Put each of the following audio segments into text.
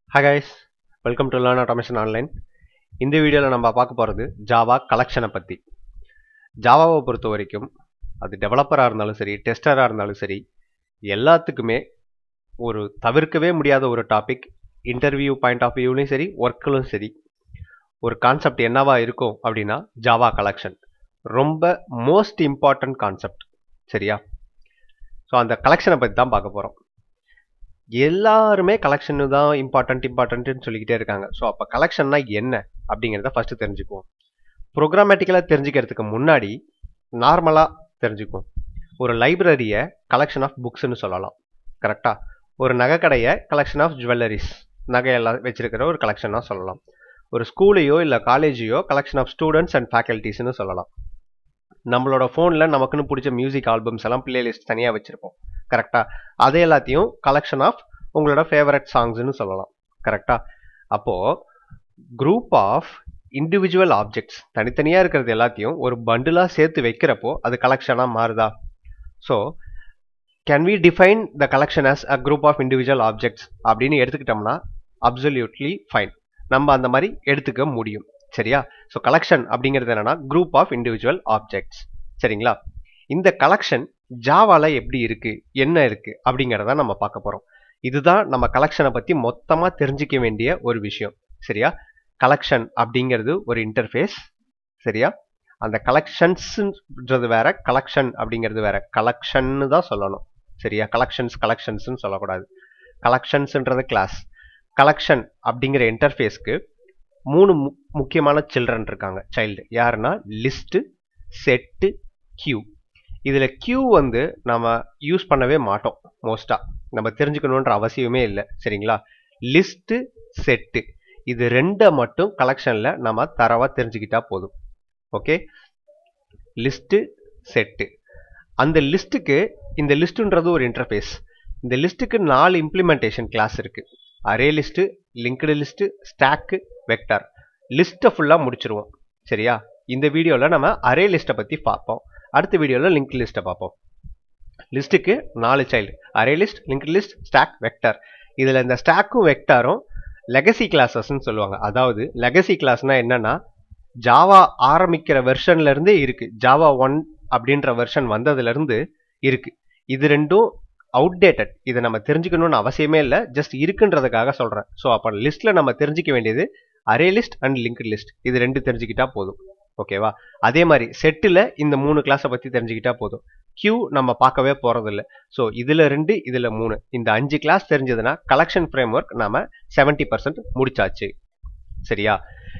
hi guys welcome to learn automation online இந்த வீடியோவில் நம்ம பார்க்க போகிறது ஜாவா கலெக்ஷனை பற்றி ஜாவாவை பொறுத்த வரைக்கும் அது டெவலப்பராக இருந்தாலும் சரி டெஸ்டராக இருந்தாலும் சரி எல்லாத்துக்குமே ஒரு தவிர்க்கவே முடியாத ஒரு டாபிக் இன்டர்வியூ பாயிண்ட் ஆஃப் வியூலையும் சரி ஒர்க்கிலும் சரி ஒரு கான்செப்ட் என்னவா இருக்கும் அப்படின்னா ஜாவா கலெக்ஷன் ரொம்ப மோஸ்ட் இம்பார்ட்டன்ட் கான்செப்ட் சரியா ஸோ அந்த கலெக்ஷனை பற்றி தான் பார்க்க போகிறோம் எல்லாருமே கலெக்ஷனு தான் இம்பார்ட்டன்ட் இம்பார்ட்டன்ட்னு சொல்லிக்கிட்டே இருக்காங்க ஸோ அப்போ கலெக்ஷன்னா என்ன அப்படிங்கிறத ஃபஸ்ட்டு தெரிஞ்சுக்குவோம் ப்ரோக்ராமேட்டிக்கலாக தெரிஞ்சுக்கிறதுக்கு முன்னாடி நார்மலாக தெரிஞ்சுக்குவோம் ஒரு லைப்ரரியை கலெக்ஷன் ஆஃப் புக்ஸ்னு சொல்லலாம் கரெக்டாக ஒரு நகைக்கடையை கலெக்ஷன் ஆஃப் ஜுவல்லரிஸ் நகையெல்லாம் வச்சிருக்கிற ஒரு கலெக்ஷனாக சொல்லலாம் ஒரு ஸ்கூலையோ இல்லை காலேஜையோ கலெக்ஷன் ஆஃப் ஸ்டூடெண்ட்ஸ் அண்ட் ஃபேக்கல்ட்டிஸ்னு சொல்லலாம் நம்மளோட ஃபோனில் நமக்குன்னு பிடிச்ச மியூசிக் ஆல்பம்ஸ் எல்லாம் பிளேலிஸ்ட் தனியாக வச்சுருப்போம் கரெக்டாக அது எல்லாத்தையும் கலெக்ஷன் ஆஃப் உங்களோட ஃபேவரட் சாங்ஸ்னு சொல்லலாம் கரெக்டாக அப்போது குரூப் ஆஃப் இண்டிவிஜுவல் ஆப்ஜெக்ட்ஸ் தனித்தனியாக இருக்கிறது எல்லாத்தையும் ஒரு பண்டிலாக சேர்த்து வைக்கிறப்போ அது கலெக்ஷனாக மாறுதா so can we define the collection as a group of individual objects அப்படின்னு எடுத்துக்கிட்டோம்னா அப்சல்யூட்லி ஃபைன் நம்ம அந்த மாதிரி எடுத்துக்க முடியும் சரியா ஸோ கலெக்ஷன் அப்படிங்கிறது என்னன்னா குரூப் ஆஃப் இண்டிவிஜுவல் ஆப்ஜெக்ட்ஸ் சரிங்களா இந்த கலெக்ஷன் ஜாவால எப்படி இருக்கு என்ன இருக்கு அப்படிங்கிறத நம்ம பார்க்க போறோம் இதுதான் நம்ம கலெக்ஷனை பத்தி மொத்தமா தெரிஞ்சுக்க வேண்டிய ஒரு விஷயம் சரியா கலெக்ஷன் அப்படிங்கிறது ஒரு இன்டர்ஃபேஸ் சரியா அந்த கலெக்ஷன்ஸ்ன்றது வேற கலெக்ஷன் அப்படிங்கிறது வேற கலெக்ஷன்னு தான் சொல்லணும் சரியா கலெக்ஷன்ஸ் கலெக்ஷன்ஸ்னு சொல்லக்கூடாது கலெக்ஷன்ஸ்ன்றது கிளாஸ் கலெக்ஷன் அப்படிங்கிற இன்டர்ஃபேஸ்க்கு மூணு முக்கியமான சில்ட்ரன் இருக்காங்க சைல்டு யாருன்னா லிஸ்ட்டு செட்டு கியூ இதில் கியூ வந்து நம்ம யூஸ் பண்ணவே மாட்டோம் மோஸ்ட்டாக நம்ம தெரிஞ்சுக்கணுன்ற அவசியமே இல்லை சரிங்களா லிஸ்ட்டு செட்டு இது ரெண்டை மட்டும் கலெக்ஷனில் நம்ம தரவாக தெரிஞ்சுக்கிட்டா போதும் ஓகே லிஸ்ட்டு செட்டு அந்த லிஸ்ட்டுக்கு இந்த லிஸ்ட்டுன்றது ஒரு இன்டர்ஃபேஸ் இந்த லிஸ்ட்டுக்கு நாலு இம்ப்ளிமெண்டேஷன் கிளாஸ் இருக்குது array list linked list stack vector லிஸ்ட்டை ஃபுல்லாக முடிச்சிருவோம் சரியா இந்த வீடியோவில் நம்ம அரே லிஸ்ட்டை பற்றி பார்ப்போம் அடுத்த வீடியோவில் லிங்க் லிஸ்ட்டை பார்ப்போம் லிஸ்ட்டுக்கு நாலு child array list link list stack vector இதில் இந்த ஸ்டாக்கும் வெக்டாரும் லெகசி கிளாஸஸ்ன்னு சொல்லுவாங்க அதாவது லெகசி கிளாஸ்னா என்னன்னா ஜாவா ஆரம்பிக்கிற வெர்ஷன்ல இருந்தே இருக்கு ஜாவா ஒன் அப்படின்ற வெர்ஷன் வந்ததுலேருந்து இருக்கு இது ரெண்டும் அவுடேட்டட் இதை நம்ம தெரிஞ்சுக்கணும்னு அவசியமே இல்லை ஜஸ்ட் இருக்குன்றதுக்காக சொல்கிறேன் ஸோ அப்போ லிஸ்ட்டில் நம்ம தெரிஞ்சிக்க வேண்டியது array list and link list இது ரெண்டு தெரிஞ்சுக்கிட்டா போதும் ஓகேவா அதே மாதிரி செட்டில் இந்த மூணு கிளாஸை பற்றி தெரிஞ்சுக்கிட்டா போதும் கியூ நம்ம பார்க்கவே போகிறதில்ல ஸோ இதில் ரெண்டு இதில் மூணு இந்த அஞ்சு கிளாஸ் தெரிஞ்சதுன்னா கலெக்ஷன் ஃப்ரேம் ஒர்க் நாம செவன்ட்டி பர்சன்ட் முடிச்சாச்சு சரியா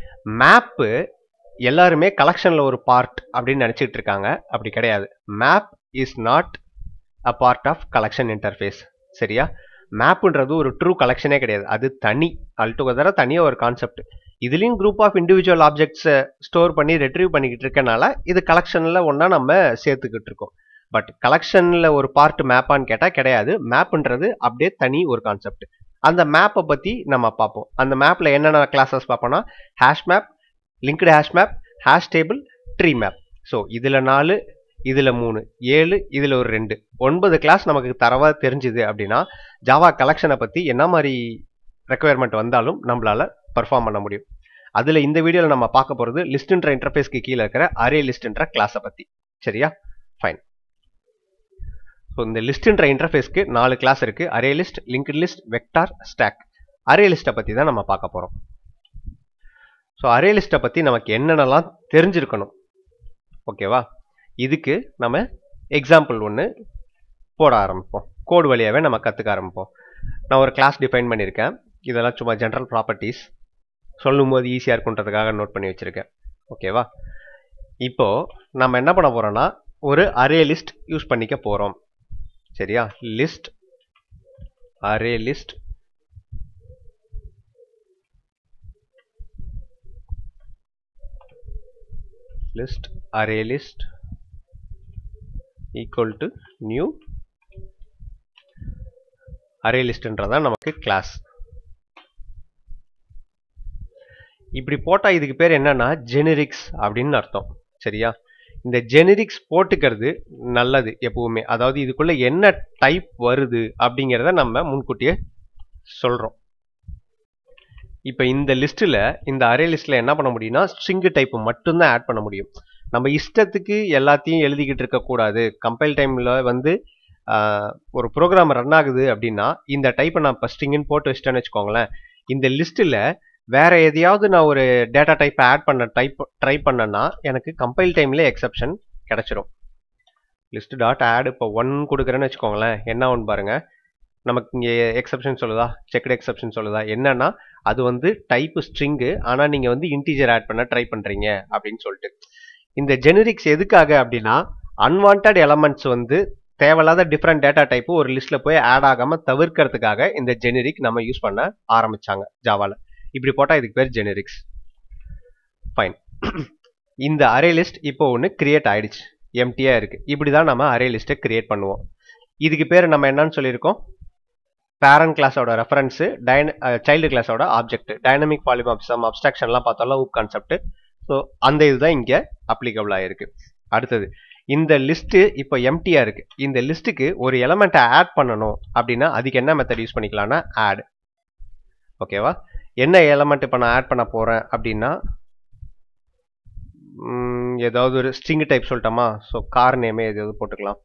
மேப்பு எல்லாருமே கலெக்ஷனில் ஒரு பார்ட் அப்படின்னு நினச்சிட்டு இருக்காங்க அப்படி கிடையாது map is not a part of collection interface சரியா மேப்புன்றது ஒரு ட்ரூ கலெக்ஷனே கிடையாது அது தனி அல்டுகெதராக தனியாக ஒரு கான்செப்ட் இதுலேயும் குரூப் ஆஃப் இண்டிவிஜுவல் ஆப்ஜெக்ட்ஸை ஸ்டோர் பண்ணி ரெட்ரீவ் பண்ணிக்கிட்டு இருக்கனால இது கலெக்ஷனில் ஒன்றா நம்ம சேர்த்துக்கிட்டு இருக்கோம் பட் கலெக்ஷனில் ஒரு பார்ட் மேப்பான்னு கேட்டால் கிடையாது மேப்புன்றது அப்படியே தனி ஒரு கான்செப்ட் அந்த மேப்பை பற்றி நம்ம பார்ப்போம் அந்த மேப்பில் என்னென்ன கிளாஸஸ் பார்ப்போம்னா hash map linked hash map hash table tree map so இதில் நாலு இதில் மூணு ஏழு இதில் ஒரு ரெண்டு ஒன்பது கிளாஸ் நமக்கு தரவாக தெரிஞ்சுது அப்படின்னா ஜாவா கலெக்ஷனை பற்றி என்ன மாதிரி ரெக்குயர்மெண்ட் வந்தாலும் நம்மளால் பர்ஃபார்ம் பண்ண முடியும் அதில் இந்த வீடியோவில் நம்ம பார்க்க போகிறது லிஸ்ட்ன்ற இன்டர்ஃபேஸ்க்கு கீழே இருக்கிற அரே லிஸ்ட்ன்ற கிளாஸை பற்றி சரியா ஃபைன் ஸோ இந்த லிஸ்ட்ன்ற இன்டர்ஃபேஸ்க்கு நாலு கிளாஸ் இருக்குது array list linked list vector stack array லிஸ்ட்டை பற்றி தான் நம்ம பார்க்க போகிறோம் ஸோ அரே லிஸ்ட்டை பற்றி நமக்கு என்னென்னலாம் தெரிஞ்சிருக்கணும் ஓகேவா இதுக்கு நம்ம எக்ஸாம்பிள் ஒன்று போட ஆரம்பிப்போம் கோடு வழியாகவே நம்ம கற்றுக்க ஆரம்பிப்போம் நான் ஒரு கிளாஸ் டிஃபைன் பண்ணியிருக்கேன் இதெல்லாம் சும்மா ஜென்ரல் ப்ராப்பர்ட்டிஸ் சொல்லும்போது ஈஸியாக இருக்குன்றதுக்காக நோட் பண்ணி வச்சுருக்கேன் ஓகேவா இப்போது நம்ம என்ன பண்ண போகிறோன்னா ஒரு அரே லிஸ்ட் யூஸ் பண்ணிக்க போகிறோம் சரியா list array list list array list equal to new array listன்றதான் நமக்கு கிளாஸ் இப்படி போட்டால் இதுக்கு பேர் என்னன்னா ஜெனரிக்ஸ் அப்படின்னு அர்த்தம் சரியா இந்த ஜெனரிக்ஸ் போட்டுக்கிறது நல்லது எப்பவுமே அதாவது இதுக்குள்ள என்ன டைப் வருது அப்படிங்கிறத நம்ம முன்கூட்டியே சொல்கிறோம் இப்போ இந்த லிஸ்ட்டில் இந்த அரே லிஸ்ட்டில் என்ன பண்ண முடியும்னா ஸ்ட்ரிங் டைப் மட்டும்தான் ஆட் பண்ண முடியும் நம்ம இஷ்டத்துக்கு எல்லாத்தையும் எழுதிக்கிட்டு இருக்கக்கூடாது கம்பைல் டைமில் வந்து ஆஹ், ஒரு ப்ரோக்ராம் ரன் ஆகுது அப்படின்னா இந்த டைப்பை நான் இப்போ ஸ்ட்ரிங்குன்னு போட்டு வச்சிட்டேன்னு வச்சுக்கோங்களேன் இந்த லிஸ்ட்டில் வேற எதையாவது நான் ஒரு டேட்டா டைப்பை ஆட் பண்ண டைப் ட்ரை பண்ணேன்னா எனக்கு கம்பைல் டைம்ல எக்ஸப்ஷன் கிடைச்சிரும் லிஸ்ட் டாட் ஆட் இப்போ ஒன் கொடுக்குறேன்னு வச்சுக்கோங்களேன் என்ன ஒன்று பாருங்க நமக்கு இங்கே எக்ஸப்ஷன் சொல்லுதா செக்டு எக்ஸப்ஷன் சொல்லுதா என்னன்னா அது வந்து டைப் ஸ்ட்ரிங்கு ஆனால் நீங்கள் வந்து இன்டீஜர் ஆட் பண்ண ட்ரை பண்ணுறீங்க அப்படின்னு சொல்லிட்டு இந்த ஜெனரிக்ஸ் எதுக்காக அப்படின்னா அன்வான்ட் எலமெண்ட்ஸ் வந்து தேவையில்லாத டிஃப்ரெண்ட் டேட்டா டைப்பு ஒரு லிஸ்ட்டில் போய் ஆட் ஆகாமல் தவிர்க்கிறதுக்காக இந்த ஜெனரிக் நம்ம யூஸ் பண்ண ஆரம்பிச்சாங்க ஜாவால இப்படி போட்டால் இதுக்கு பேர் ஜெனரிக்ஸ் ஃபைன் இந்த அரே லிஸ்ட் இப்போ ஒன்று கிரியேட் ஆயிடுச்சு எம்டியாக இருக்குது இப்படி தான் நம்ம அரே லிஸ்ட்டை கிரியேட் பண்ணுவோம் இதுக்கு பேர் நம்ம என்னன்னு சொல்லியிருக்கோம் பேரண்ட் கிளாஸோட ரெஃபரன்ஸு டைன சைல்டு கிளாஸோட ஆப்ஜெக்ட் டைனமிக் பாலிமாப்சம் அப்ஸ்ட்ராக்ஷன்லாம் பார்த்தோம்ல ஊப் கான்செப்ட் ஸோ அந்த இதுதான் இங்கே அப்ளிகபிள் ஆயிருக்கு அடுத்தது இந்த லிஸ்ட்டு இப்போ எம்டியாக இருக்கு இந்த லிஸ்ட்டுக்கு ஒரு எலமெண்ட்டை ஆட் பண்ணணும் அப்படின்னா அதுக்கு என்ன மெத்தட் யூஸ் பண்ணிக்கலாம்னா ஆட் ஓகேவா என்ன எலமெண்ட் இப்போ நான் ஆட் பண்ண போகிறேன் அப்படின்னா ம், ஏதாவது ஒரு ஸ்ட்ரிங் டைப் சொல்லட்டோமா ஸோ கார் நேமே ஏதாவது போட்டுக்கலாம்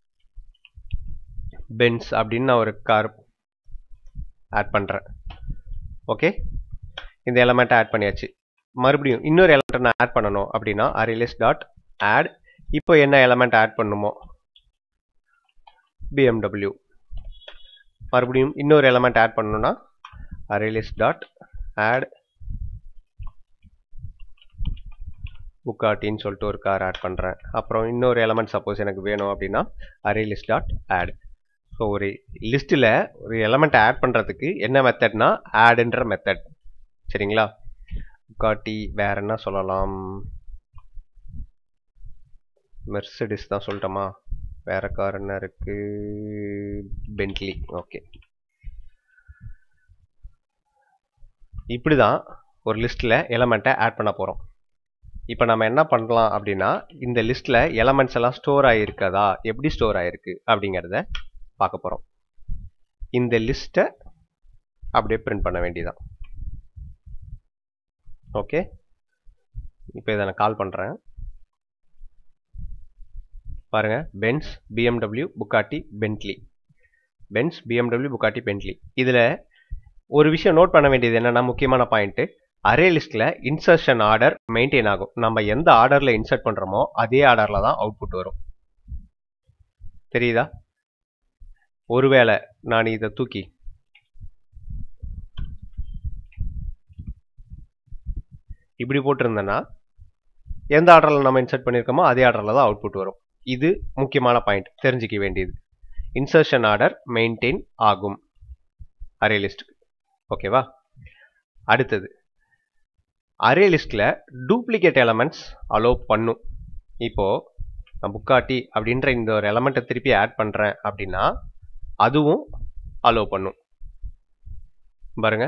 பென்ஸ் அப்படின்னு நான் ஒரு கார் ஆட் பண்ணுறேன் ஓகே இந்த எலமெண்ட்டை ஆட் பண்ணியாச்சு மறுபடியும் இன்னொரு எலமெண்ட் நான் ஆட் பண்ணணும் அப்படின்னா அரேலிஸ் டாட் ஆட் இப்போ என்ன எலமெண்ட் ஆட் பண்ணுமோ பிஎம்டபிள்யூ மறுபடியும் இன்னொரு எலமெண்ட் ஆட் பண்ணணும்னா அரேலிஸ் டாட் ஆட் புக்காட்டின்னு சொல்லிட்டு ஒரு கார் ஆட் பண்ணுறேன் அப்புறம் இன்னொரு எலமெண்ட் சப்போஸ் எனக்கு வேணும் அப்படின்னா அரேலிஸ் டாட் ஆட் ஸோ ஒரு லிஸ்ட்டில் ஒரு எலமெண்ட்டை ஆட் பண்ணுறதுக்கு என்ன மெத்தட்னா ஆடுன்ற மெத்தட் சரிங்களா புக்காட்டி வேற என்ன சொல்லலாம் மெர்சடிஸ் தான் சொல்லட்டோமா வேற கார் என்ன இருக்கு பென்ட்லி ஓகே இப்படி தான் ஒரு லிஸ்ட்டில் எலமெண்ட்டை ஆட் பண்ண போகிறோம் இப்போ நம்ம என்ன பண்ணலாம் அப்படின்னா இந்த லிஸ்ட்டில் எலமெண்ட்ஸ் எல்லாம் ஸ்டோர் ஆகிருக்கதா எப்படி ஸ்டோர் ஆகிருக்கு அப்படிங்கிறத பார்க்க போகிறோம் இந்த லிஸ்ட்டை அப்படியே பிரிண்ட் பண்ண வேண்டியதான் ஓகே இப்போ இதை நான் கால் பண்ணுறேன் பாருங்க Benz BMW Bugatti Bentley Benz BMW Bugatti Bentley இதில் ஒரு விஷயம் நோட் பண்ண வேண்டியது என்னன்னா முக்கியமான பாயிண்ட்டு அரே லிஸ்ட்டில் இன்சர்ஷன் ஆர்டர் மெயின்டைன் ஆகும் நம்ம எந்த ஆர்டரில் இன்சர்ட் பண்ணுறோமோ அதே ஆர்டரில் தான் அவுட்புட் வரும் தெரியுதா ஒருவேளை நான் இதை தூக்கி இப்படி போட்டிருந்தேன்னா எந்த ஆர்டரில் நம்ம இன்சர்ட் பண்ணியிருக்கோமோ அதே ஆர்டரில் தான் அவுட்புட் வரும் இது முக்கியமான பாயிண்ட் தெரிஞ்சிக்க வேண்டியது இன்சர்ஷன் ஆர்டர் மெயின்டைன் ஆகும் அரே லிஸ்ட்டுக்கு ஓகேவா அடுத்தது அரே லிஸ்ட்டில் டூப்ளிகேட் எலமெண்ட்ஸ் அலோவ் பண்ணும் இப்போது நான் புக்காட்டி அப்படின்ற இந்த ஒரு எலமெண்ட்டை திருப்பி ஆட் பண்ணுறேன் அப்படின்னா அதுவும் அலோவ் பண்ணும் பாருங்க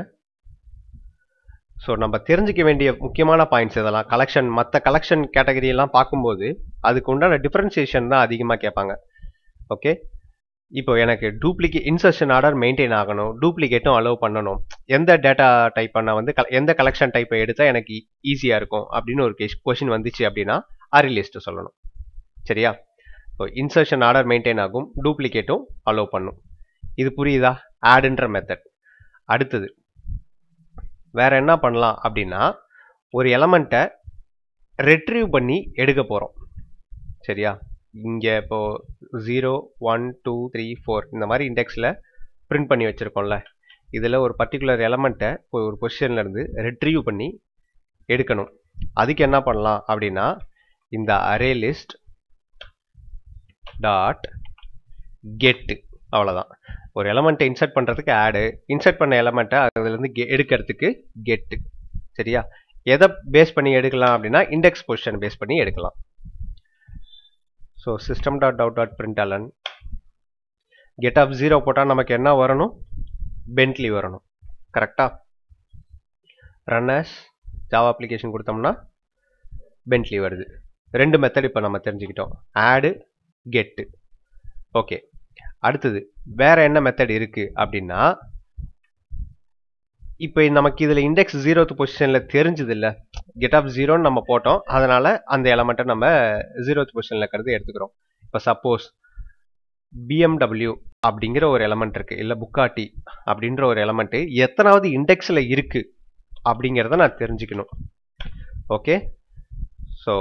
ஸோ நம்ம தெரிஞ்சிக்க வேண்டிய முக்கியமான பாயிண்ட்ஸ் இதெல்லாம் கலெக்ஷன் மற்ற கலெக்ஷன் கேட்டகரியெல்லாம் பார்க்கும்போது அதுக்கு உண்டான டிஃப்ரென்சியேஷன் தான் அதிகமாக கேட்பாங்க ஓகே இப்போ எனக்கு டூப்ளிகேட் இன்சர்ஷன் ஆர்டர் மெயின்டைன் ஆகணும் டூப்ளிகேட்டும் அலோவ் பண்ணணும் எந்த டேட்டா டைப் பண்ண வந்து கல- எந்த கலெக்ஷன் டைப்பை எடுத்தால் எனக்கு ஈஸியாக இருக்கும் அப்படின்னு ஒரு கொஷின் வந்துச்சு அப்படின்னா அரே லிஸ்ட்டு சொல்லணும் சரியா ஸோ இன்சர்ஷன் ஆர்டர் மெயின்டைன் ஆகும் டூப்ளிகேட்டும் அலோவ் பண்ணும் இது புரியுதா ஆடுன்ற மெத்தட் அடுத்தது வேற என்ன பண்ணலாம் அப்படின்னா ஒரு எலமெண்ட்டை ரெட்ரீவ் பண்ணி எடுக்க போகிறோம் சரியா இங்கே இப்போ zero one two three four இந்த மாதிரி இண்டெக்ஸில் பிரிண்ட் பண்ணி வச்சுருக்கோம்ல இதில் ஒரு பர்டிகுலர் எலமெண்ட்டை ஒரு பொசிஷன்ல இருந்து ரெட்ரீவ் பண்ணி எடுக்கணும் அதுக்கு என்ன பண்ணலாம் அப்படின்னா இந்த அரே லிஸ்ட் டாட் கெட்டு அவ்வளோதான் ஒரு எலமெண்ட்டை இன்சர்ட் பண்ணுறதுக்கு ஆடு இன்சர்ட் பண்ண எலமெண்ட்டை அதுலேருந்து கெ எடுக்கிறதுக்கு கெட்டு சரியா எதை பேஸ் பண்ணி எடுக்கலாம் அப்படின்னா இண்டெக்ஸ் பொசிஷன் பேஸ் பண்ணி எடுக்கலாம் so system dot out dot println get of zero போட்டால் நமக்கு என்ன வரணும் பென்ட்லி வரணும் கரெக்டா ரன் as ஜாவா அப்ளிகேஷன் கொடுத்தோம்னா பென்ட்லி வருது ரெண்டு மெத்தட் இப்போ நம்ம தெரிஞ்சுக்கிட்டோம் ஆடு கெட்டு ஓகே அடுத்தது வேற என்ன மெத்தட் இருக்கு அப்படின்னா இப்போ நமக்கு இதில் இண்டெக்ஸ் ஜீரோத் பொசிஷனில் தெரிஞ்சது இல்லை கெட் ஆஃப் ஜீரோன்னு நம்ம போட்டோம் அதனால அந்த எலமெண்ட்டை நம்ம ஜீரோத் பொசிஷனில் இருக்கிறது எடுத்துக்கிறோம் இப்போ சப்போஸ் பிஎம்டபிள்யூ அப்படிங்கிற ஒரு எலமெண்ட் இருக்கு இல்லை புக்காட்டி அப்படின்ற ஒரு எலமெண்ட் எத்தனாவது இண்டெக்ஸில் இருக்கு அப்படிங்கிறத நான் தெரிஞ்சுக்கணும் ஓகே ஸோ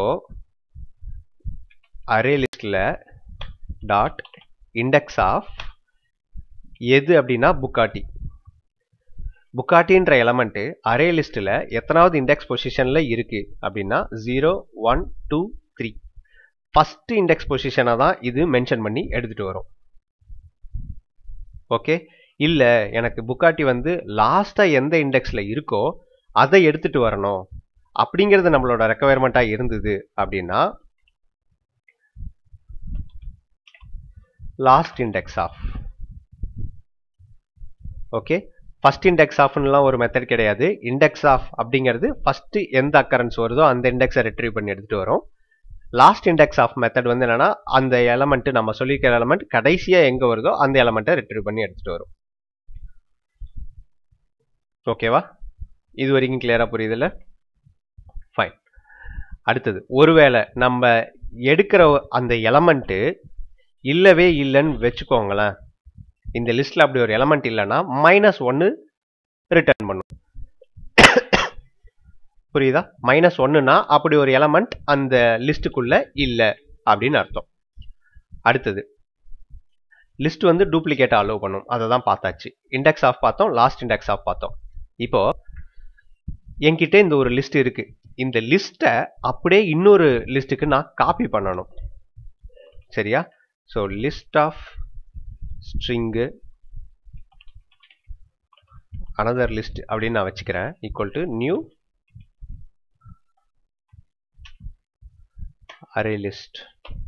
அரே லிஸ்டில் டாட் இண்டெக்ஸ் ஆஃப் எது அப்படின்னா புக்காட்டி புக்காட்டின்ற எலமெண்ட்டு அரே லிஸ்ட்டில் எத்தனாவது இண்டெக்ஸ் பொசிஷனில் இருக்குது அப்படின்னா zero one two three first index பொசிஷனை தான் இது மென்ஷன் பண்ணி எடுத்துகிட்டு வரும் ஓகே இல்லை எனக்கு புக்காட்டி வந்து லாஸ்ட்டாக எந்த இண்டெக்ஸில் இருக்கோ அதை எடுத்துகிட்டு வரணும் அப்படிங்கிறது நம்மளோட ரெக்குவயர்மெண்ட்டாக இருந்தது அப்படின்னா last index of okay first index ஆஃப்னுலாம் ஒரு மெத்தட் கிடையாது இண்டெக்ஸ் ஆஃப் அப்படிங்கிறது ஃபர்ஸ்ட் எந்த அக்கரன்ஸ் வருதோ அந்த இண்டெக்ஸை ரெட்ரீவ் பண்ணி எடுத்துகிட்டு வரும் லாஸ்ட் இண்டெக்ஸ் ஆஃப் மெத்தட் வந்து என்னன்னா அந்த எலமெண்ட் நம்ம சொல்லியிருக்கிற எலமெண்ட் கடைசியாக எங்கே வருதோ அந்த எலமெண்ட்டை ரெட்ரீவ் பண்ணி எடுத்துகிட்டு வரும் ஓகேவா இது வரைக்கும் கிளியராக புரியுதுல்ல ஃபைன் அடுத்தது ஒருவேளை நம்ம எடுக்கிற அந்த எலமெண்ட்டு இல்லவே இல்லைன்னு வச்சுக்கோங்களேன் இந்த லிஸ்ட்ல அப்படி ஒரு எலமெண்ட் இல்லைன்னா மைனஸ் ஒன்று ரிட்டர்ன் பண்ணும் புரியுதா மைனஸ் ஒன்றுனா அப்படி ஒரு எலமெண்ட் அந்த லிஸ்ட்டுக்குள்ள இல்லை அப்படின்னு அர்த்தம் அடுத்தது லிஸ்ட் வந்து டூப்ளிகேட் அலோவ் பண்ணும் அதை தான் பார்த்தாச்சு இண்டெக்ஸ் ஆஃப் பார்த்தோம் லாஸ்ட் இண்டெக்ஸ் ஆஃப் பார்த்தோம் இப்போ என்கிட்ட இந்த ஒரு லிஸ்ட் இருக்கு இந்த லிஸ்ட்டை அப்படியே இன்னொரு லிஸ்ட்டுக்கு நான் காப்பி பண்ணணும் சரியா so list of string another list அப்படின்னு நான் வச்சுக்கிறேன் equal to new array list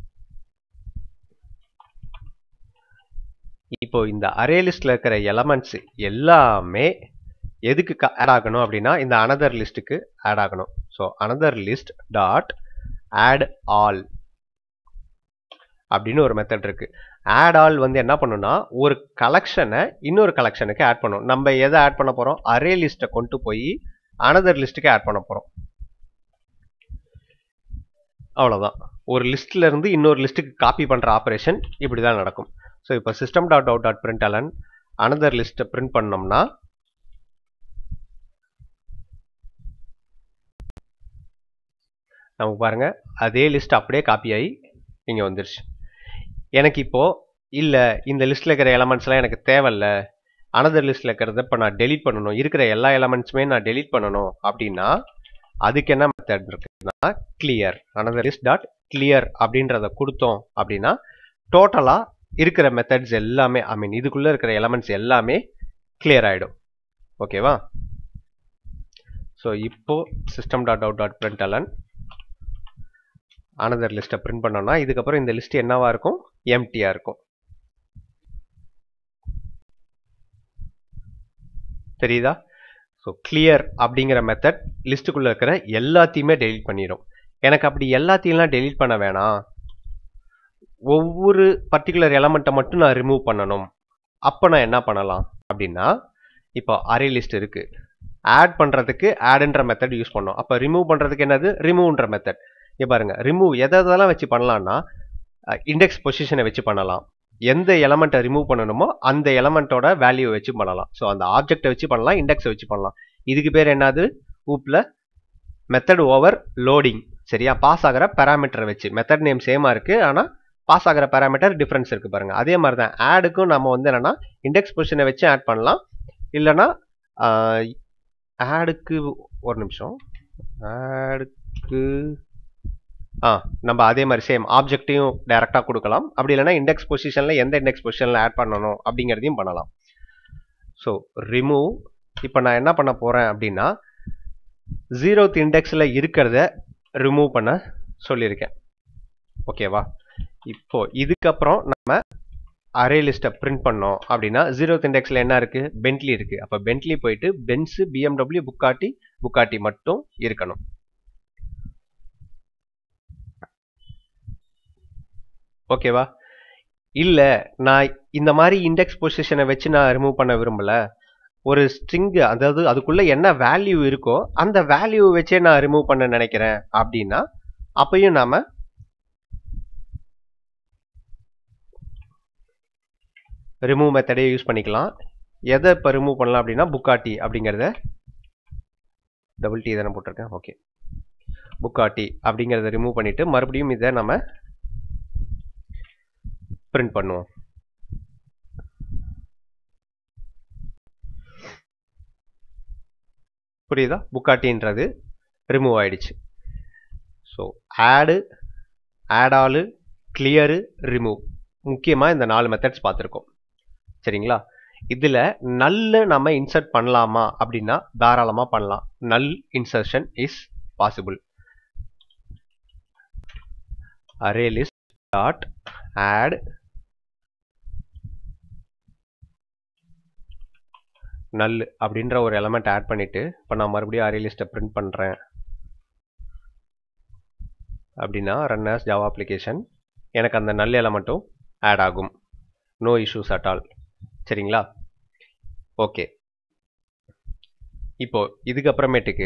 இப்போ இந்த அரே லிஸ்ட்ல இருக்கிற எலமெண்ட்ஸ் எல்லாமே எதுக்கு ஆட் ஆகணும் அப்படின்னா இந்த அனதர் லிஸ்ட்டுக்கு ஆட் ஆகணும் so another list dot add all அப்படின்னு ஒரு மெத்தட் இருக்கு ஆட் ஆல் வந்து என்ன பண்ணுன்னா ஒரு கலெக்ஷனை இன்னொரு கலெக்ஷனுக்கு ஆட் பண்ணும் நம்ம எதை ஆட் பண்ண போறோம் அரே லிஸ்ட்டை கொண்டு போய் அனதர் லிஸ்ட்டுக்கு ஆட் பண்ண போறோம் அவ்வளோதான் ஒரு லிஸ்ட்ல இருந்து இன்னொரு லிஸ்ட்டுக்கு காப்பி பண்ற ஆப்ரேஷன் இப்படி தான் நடக்கும் ஸோ இப்போ system dot out dot println another லிஸ்ட்டை பிரிண்ட் பண்ணோம்னா நமக்கு பாருங்க அதே லிஸ்ட் அப்படியே காப்பி ஆகி இங்கே வந்துருச்சு எனக்கு இப்போ இல்லை இந்த லிஸ்ட்டில் இருக்கிற எலமெண்ட்ஸ்லாம் எனக்கு தேவையில்ல அனதர் லிஸ்ட்டில் இருக்கிறத இப்போ நான் டெலீட் பண்ணணும் இருக்கிற எல்லா எலமெண்ட்ஸுமே நான் டெலீட் பண்ணணும் அப்படின்னா அதுக்கு என்ன மெத்தட் இருக்குன்னா clear another list dot clear அப்படின்றத கொடுத்தோம் அப்படின்னா டோட்டலாக இருக்கிற மெத்தட்ஸ் எல்லாமே ஐ மீன் இதுக்குள்ளே இருக்கிற எலமெண்ட்ஸ் எல்லாமே கிளியர் ஆகிடும் ஓகேவா ஸோ இப்போ system dot out dot println another லிஸ்ட்டை பிரிண்ட் பண்ணோம்னா இதுக்கப்புறம் இந்த லிஸ்ட் என்னவா இருக்கும் எம்டியா இருக்கும் தெரியுதா ஸோ கிளியர் அப்படிங்கிற மெத்தட் லிஸ்ட்டுக்குள்ளே இருக்கிற எல்லாத்தையுமே டெலீட் பண்ணிடும் எனக்கு அப்படி எல்லாத்தையும்லாம் டெலீட் பண்ண வேணாம் ஒவ்வொரு பர்டிகுலர் எலமெண்ட்டை மட்டும் நான் ரிமூவ் பண்ணணும் அப்போ நான் என்ன பண்ணலாம் அப்படின்னா இப்போ அரே லிஸ்ட் இருக்கு ஆட் பண்ணுறதுக்கு ஆடுன்ற மெத்தட் யூஸ் பண்ணோம் அப்போ ரிமூவ் பண்ணுறதுக்கு என்னது ரிமூவ்ன்ற மெத்தட் இங்கே பாருங்க ரிமூவ் எதை எதெல்லாம் வச்சு பண்ணலாம்னா இண்டெக்ஸ் பொசிஷனை வச்சு பண்ணலாம் எந்த எலமெண்ட்டை ரிமூவ் பண்ணணுமோ அந்த எலமெண்ட்டோட வேல்யூ வச்சு பண்ணலாம் ஸோ அந்த ஆப்ஜெக்டை வச்சு பண்ணலாம் இண்டெக்ஸை வச்சு பண்ணலாம் இதுக்கு பேர் என்னது ஊப்பில் மெத்தட் ஓவர் லோடிங் சரியா பாஸ் ஆகிற பேராமீட்டரை வச்சு மெத்தட் நேம் சேமாக இருக்குது ஆனால் பாஸ் ஆகிற பேராமீட்டர் டிஃப்ரென்ஸ் இருக்குது பாருங்கள் அதே மாதிரி தான் ஆடுக்கும் நம்ம வந்து என்னென்னா இண்டெக்ஸ் பொசிஷனை வச்சு ஆட் பண்ணலாம் இல்லைன்னா ஆடுக்கு ஒரு நிமிஷம் ஆடுக்கு ஆ நம்ம அதே மாதிரி சேம் ஆப்ஜெக்டையும் டைரெக்டாக கொடுக்கலாம் அப்படி இல்லைன்னா இண்டெக்ஸ் பொசிஷனில் எந்த இண்டெக்ஸ் பொசிஷனில் ஆட் பண்ணணும் அப்படிங்கிறதையும் பண்ணலாம் ஸோ ரிமூவ் இப்போ நான் என்ன பண்ண போகிறேன் அப்படின்னா ஜீரோத் இண்டெக்ஸில் இருக்கிறத ரிமூவ் பண்ண சொல்லியிருக்கேன் ஓகேவா இப்போ இதுக்கப்புறம் நம்ம அரே லிஸ்ட்டை பிரிண்ட் பண்ணோம் அப்படின்னா ஜீரோத் இண்டெக்ஸில் என்ன இருக்குது பென்ட்லி இருக்குது அப்போ பென்ட்லி போயிட்டு பென்ஸு பிஎம்டபிள்யூ புக்காட்டி புக்காட்டி மட்டும் இருக்கணும் ஓகேவா இல்லை நான் இந்த மாதிரி இண்டெக்ஸ் பொசிஷனை வச்சு நான் ரிமூவ் பண்ண விரும்பல ஒரு ஸ்ட்ரிங் அதாவது அதுக்குள்ள என்ன வேல்யூ இருக்கோ அந்த வேல்யூ வச்சே நான் ரிமூவ் பண்ண நினைக்கிறேன் அப்படின்னா அப்பயும் நாம ரிமூவ் மெத்தடே யூஸ் பண்ணிக்கலாம் எதை இப்போ ரிமூவ் பண்ணலாம் அப்படின்னா புக்காட்டி அப்படிங்கிறத டபுள் டி தானே போட்டிருக்கேன் ஓகே புக்காட்டி அப்படிங்கிறத ரிமூவ் பண்ணிட்டு மறுபடியும் இதை நம்ம பிரிண்ட் பண்ணுவோம் புரியுதா புக்காட்டின்றது ரிமூவ் ஆயிடுச்சு so add add all clear remove முக்கியமாக இந்த நாலு மெத்தட்ஸ் பார்த்துருக்கோம் சரிங்களா இதில் நல்ல நம்ம இன்சர்ட் பண்ணலாமா அப்படின்னா தாராளமாக பண்ணலாம் null insertion is possible array list dot add null அப்படின்ற ஒரு எலமெண்ட் ஆட் பண்ணிட்டு இப்போ நான் மறுபடியும் அரே லிஸ்ட்டை பிரிண்ட் பண்ணுறேன் அப்படின்னா ரன் ஆஸ் ஜாவா அப்ளிகேஷன் எனக்கு அந்த நல் எலமெண்ட்டும் ஆட் ஆகும் நோ இஷ்யூஸ் அட் ஆல் சரிங்களா ஓகே இப்போ இதுக்கப்புறமேட்டுக்கு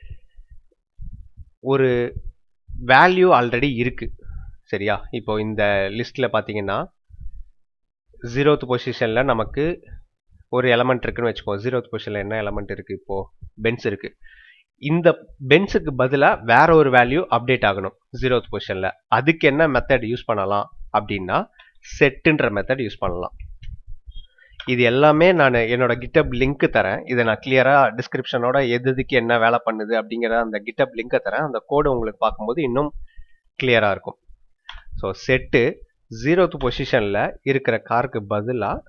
ஒரு வேல்யூ ஆல்ரெடி இருக்கு சரியா இப்போ இந்த லிஸ்ட்டில் பார்த்தீங்கன்னா ஜீரோத் பொசிஷனில் நமக்கு ஒரு எலமெண்ட் இருக்குன்னு வச்சுக்கோ ஜீரோத் பொசிஷனில் என்ன எலமெண்ட் இருக்குது இப்போது பென்ஸ் இருக்குது இந்த பென்ஸுக்கு பதிலாக வேற ஒரு வேல்யூ அப்டேட் ஆகணும் ஜீரோத் பொசிஷனில் அதுக்கு என்ன மெத்தட் யூஸ் பண்ணலாம் அப்படின்னா செட்டுன்ற மெத்தட் யூஸ் பண்ணலாம் இது எல்லாமே நான் என்னோட கிட்டப் லிங்க் தரேன் இதை நான் கிளியராக டிஸ்கிரிப்ஷனோட எது எதுக்கு என்ன வேலை பண்ணுது அப்படிங்கிற அந்த கிட்டப் லிங்கை தரேன் அந்த கோடு உங்களுக்கு பார்க்கும்போது இன்னும் கிளியராக இருக்கும் ஸோ செட்டு ஜீரோத் பொசிஷனில் இருக்கிற காருக்கு பதிலாக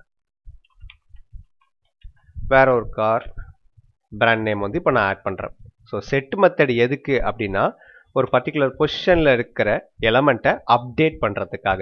வேற ஒரு கார் பிராண்ட் நேம் வந்து இப்போ நான் ஆட் பண்ணுறேன் ஸோ செட் மெத்தட் எதுக்கு அப்படின்னா ஒரு பர்டிகுலர் பொசிஷனில் இருக்கிற எலமெண்ட்டை அப்டேட் பண்ணுறதுக்காக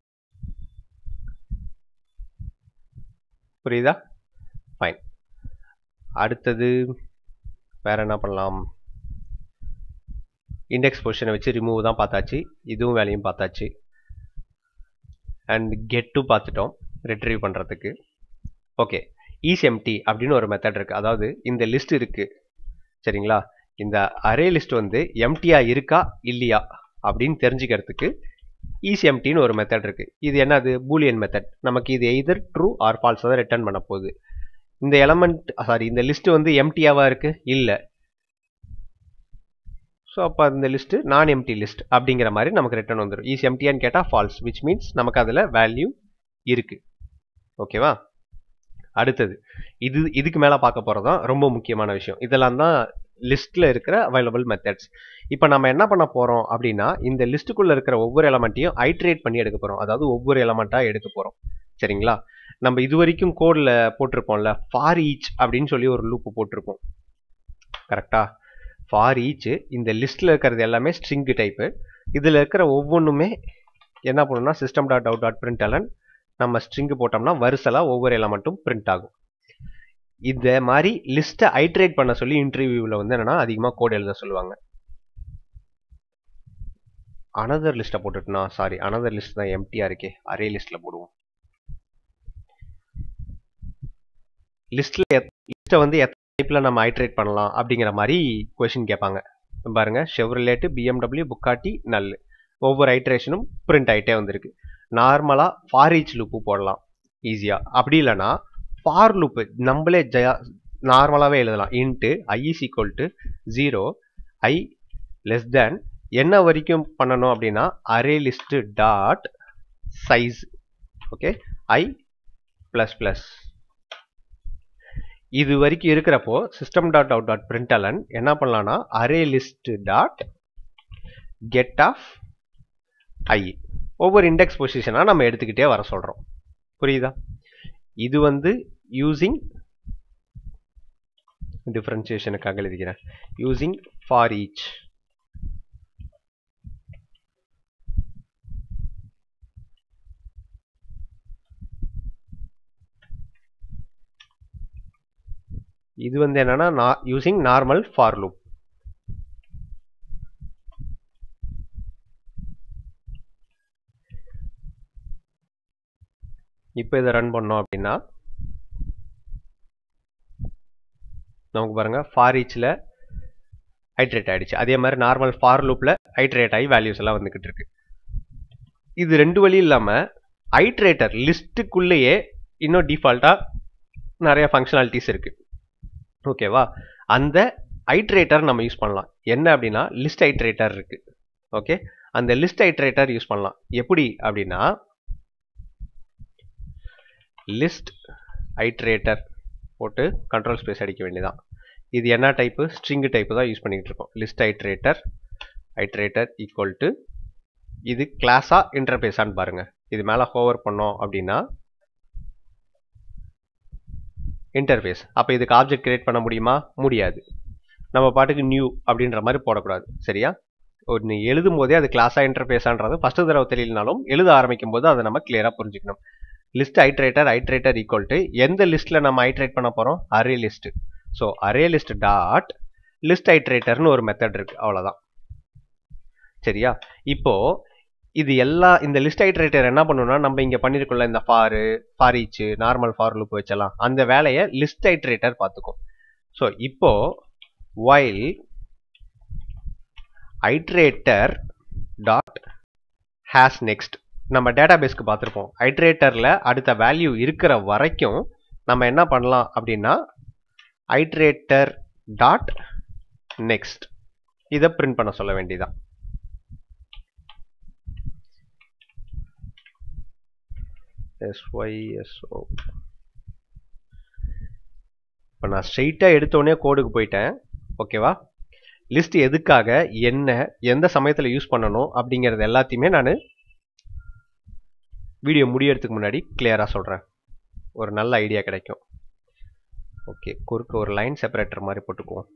புரியுதா ஃபைன் அடுத்தது வேற என்ன பண்ணலாம் இண்டெக்ஸ் பொசிஷனை வச்சு ரிமூவ் தான் பார்த்தாச்சு இதுவும் வேலையும் பார்த்தாச்சு அண்ட் கெட்டு பார்த்துட்டோம் ரிட்ரீவ் பண்ணுறதுக்கு ஓகே ஈஸ்எம்டி அப்படின்னு ஒரு மெத்தட் இருக்குது அதாவது இந்த லிஸ்ட் இருக்குது சரிங்களா இந்த அரே லிஸ்ட் வந்து எம்டியா இருக்கா இல்லையா அப்படின்னு தெரிஞ்சுக்கிறதுக்கு ஈஸ்எம்டின்னு ஒரு மெத்தட் இருக்குது இது என்னது பூலியன் மெத்தட் நமக்கு இது எய்தர் ட்ரூ ஆர் ஃபால்ஸ் தான் ரிட்டர்ன் பண்ண போகுது இந்த எலமெண்ட் சாரி இந்த லிஸ்ட் வந்து எம்டியாவாக இருக்குது இல்லை ஸோ அப்போ இந்த லிஸ்ட்டு நான் எம்டி லிஸ்ட் அப்படிங்கிற மாதிரி நமக்கு ரிட்டர்ன் வந்துடும் ஈஸ் எம்டியான்னு கேட்டால் ஃபால்ஸ் விச் மீன்ஸ் நமக்கு அதில் வேல்யூ இருக்குது ஓகேவா அடுத்தது இது இதுக்கு மேலே பார்க்க போகிறது தான் ரொம்ப முக்கியமான விஷயம் இதெல்லாம் தான் லிஸ்ட்டில் இருக்கிற அவைலபிள் மெத்தட்ஸ் இப்போ நம்ம என்ன பண்ண போகிறோம் அப்படின்னா இந்த லிஸ்ட்டுக்குள்ளே இருக்கிற ஒவ்வொரு எலமெண்ட்டையும் ஐட்ரேட் பண்ணி எடுக்க போகிறோம் அதாவது ஒவ்வொரு எலமெண்ட்டாக எடுக்க போகிறோம் சரிங்களா நம்ம இது வரைக்கும் கோடில் போட்டிருப்போம்ல ஃபார் ஈச் அப்படின்னு சொல்லி ஒரு லூப்பு போட்டிருப்போம் கரெக்டா ஃபார் ஈச் இந்த லிஸ்ட்டில் இருக்கிறது எல்லாமே ஸ்ட்ரிங்கு டைப்பு இதில் இருக்கிற ஒவ்வொன்றுமே என்ன பண்ணணும்னா system dot out dot println நம்ம ஸ்ட்ரிங்கு போட்டோம்னா வரிசலாக ஒவ்வொரு எலமெண்ட்டும் பிரிண்ட் ஆகும் இந்த மாதிரி லிஸ்ட்டை ஐட்ரேட் பண்ண சொல்லி இன்டர்வியூவில் வந்து என்னன்னா அதிகமாக கோட் எழுத சொல்லுவாங்க அனதர் லிஸ்ட்டை போட்டுட்டுனா சாரி அனதர் லிஸ்ட் தான் எம்டியாக இருக்கே அரே லிஸ்ட்டில் போடுவோம் லிஸ்ட்டில் லிஸ்ட்டை வந்து எத்தனை டைப்பில் நம்ம ஐட்ரேட் பண்ணலாம் அப்படிங்கிற மாதிரி கொஷின் கேட்பாங்க பாருங்க ஷெவ்ரிலேட்டு பிஎம்டபிள்யூ புக்காட்டி நல் ஒவ்வொரு ஐட்ரேஷனும் பிரிண்ட் ஆகிட்டே வந்திருக்கு நார்மலாக ஃபார் ஈச் லூப்பு போடலாம் ஈஸியாக அப்படி இல்லைன்னா ஃபார் லூப்பு நம்மளே ஜயா நார்மலாகவே எழுதலாம் int i is equal to zero i less than என்ன வரைக்கும் பண்ணணும் அப்படின்னா array list dot size okay i plus plus இது வரைக்கும் இருக்கிறப்போ system dot out dot println என்ன பண்ணலாம்னா array list dot get of i ஒவ்வொரு இண்டெக்ஸ் பொசிஷனாக நம்ம எடுத்துக்கிட்டே வர சொல்கிறோம் புரியுதா இது வந்து யூசிங் டிஃப்ரென்சியேஷனுக்காக எழுதிக்கிறேன் யூசிங் ஃபார் ஈச் இது வந்து என்னன்னா யூசிங் நார்மல் ஃபார் லூப் இப்போ இதை ரன் பண்ணோம் அப்படின்னா நமக்கு பாருங்க ஃபார் ஈச்சில் ஹைட்ரேட் ஆயிடுச்சு அதே மாதிரி நார்மல் ஃபார் லூப்பில் ஹைட்ரேட் ஆகி வேல்யூஸ் எல்லாம் வந்துக்கிட்டு இருக்கு இது ரெண்டு வழி இல்லாமல் ஹைட்ரேட்டர் லிஸ்ட்டுக்குள்ளேயே இன்னும் டிஃபால்ட்டாக நிறைய ஃபங்க்ஷனாலிட்டிஸ் இருக்கு ஓகேவா அந்த ஐட்ரேட்டர் நம்ம யூஸ் பண்ணலாம் என்ன அப்படின்னா லிஸ்ட் ஐட்ரேட்டர் இருக்கு ஓகே அந்த லிஸ்ட் ஐட்ரேட்டர் யூஸ் பண்ணலாம் எப்படி அப்படின்னா லிஸ்ட் ஐட்ரேட்டர் போட்டு கண்ட்ரோல் ஸ்பேஸ் அடிக்க வேண்டியதான் இது என்ன டைப்பு ஸ்ட்ரிங் டைப்பு தான் யூஸ் பண்ணிக்கிட்டு இருக்கோம் list iterator iterator equal to இது கிளாஸா இன்டர்பேஸான்னு பாருங்க இது மேலே ஹோவர் பண்ணோம் அப்படின்னா இன்டர்ஃபேஸ் அப்போ இதுக்கு ஆப்ஜெக்ட் கிரியேட் பண்ண முடியுமா முடியாது நம்ம பாட்டுக்கு நியூ அப்படின்ற மாதிரி போடக்கூடாது சரியா ஒன்று எழுதும் போதே அது கிளாஸா இன்டர்ஃபேஸான்றது ஃபஸ்ட்டு தடவை தெரியலனாலும் எழுத ஆரம்பிக்கும் போது அதை நம்ம கிளியராக புரிஞ்சுக்கணும் list iterator iterator equal to எந்த லிஸ்ட்டில் நம்ம ஐட்ரேட் பண்ண போகிறோம் array list so array list dot list ஐட்ரேட்டர்னு ஒரு மெத்தட் இருக்கு அவ்வளோதான் சரியா இப்போ இது எல்லா இந்த லிஸ்ட் ஐட்ரேட்டர் என்ன பண்ணுன்னா நம்ம இங்கே பண்ணியிருக்கோம்ல இந்த for for each normal for loop வச்சலாம் அந்த வேலையை லிஸ்ட் ஐட்ரேட்டர் பார்த்துக்கும் ஸோ இப்போ while iterator dot has next நம்ம டேட்டா பேஸ்க்கு பார்த்துருப்போம் ஐட்ரேட்டரில் அடுத்த வேல்யூ இருக்கிற வரைக்கும் நம்ம என்ன பண்ணலாம் அப்படின்னா ஐட்ரேட்டர் டாட் நெக்ஸ்ட் இதை பிரிண்ட் பண்ண சொல்ல வேண்டியதான் எஸ்ஒய்எஸ்ஓ இப்போ நான் ஸ்ட்ரெயிட்டாக எடுத்தோடனே கோடுக்கு போயிட்டேன் ஓகேவா லிஸ்ட் எதுக்காக என்ன எந்த சமயத்தில் யூஸ் பண்ணணும் அப்படிங்கிறது எல்லாத்தையுமே நான் வீடியோ முடியறதுக்கு முன்னாடி கிளியராக சொல்கிறேன் ஒரு நல்ல ஐடியா கிடைக்கும் ஓகே குறுக்க ஒரு லைன் செப்பரேட்டர் மாதிரி போட்டுக்குவோம்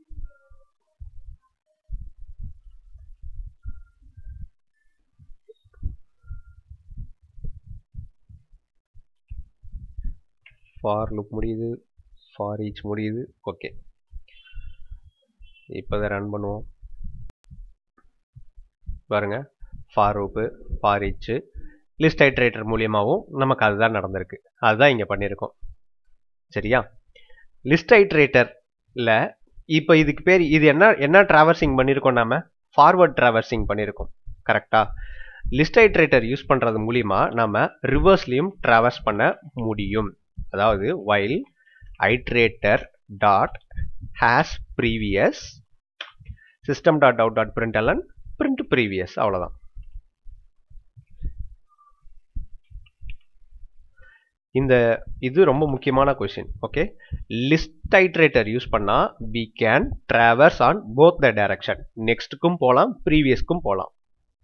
ஃபார் லுக் முடியுது ஃபார் ஈச் முடியுது ஓகே இப்போ தான் ரன் பண்ணுவோம் பாருங்க for loop for each list iterator மூலியமாகவும் நமக்கு அதுதான் நடந்திருக்கு அதுதான் இங்கே பண்ணியிருக்கோம் சரியா லிஸ்ட் ஐட்ரேட்டரில் இப்போ இதுக்கு பேர் இது என்ன என்ன ட்ராவர்சிங் பண்ணியிருக்கோம் நாம ஃபார்வர்ட் ட்ராவர்சிங் பண்ணியிருக்கோம் கரெக்டா லிஸ்ட் ஐட்ரேட்டர் யூஸ் பண்ணுறது மூலிமா நம்ம ரிவர்ஸ்லையும் ட்ராவர்ஸ் பண்ண முடியும் அதாவது while iterator dot has previous system dot out dot print எல்லாம் பிரிண்ட் ப்ரீவியஸ் அவ்வளோதான் இந்த இது ரொம்ப முக்கியமான question okay list iterator use பண்ணால் we can traverse on both the direction நெக்ஸ்ட்டுக்கும் போகலாம் ப்ரீவியஸ்க்கும் போகலாம்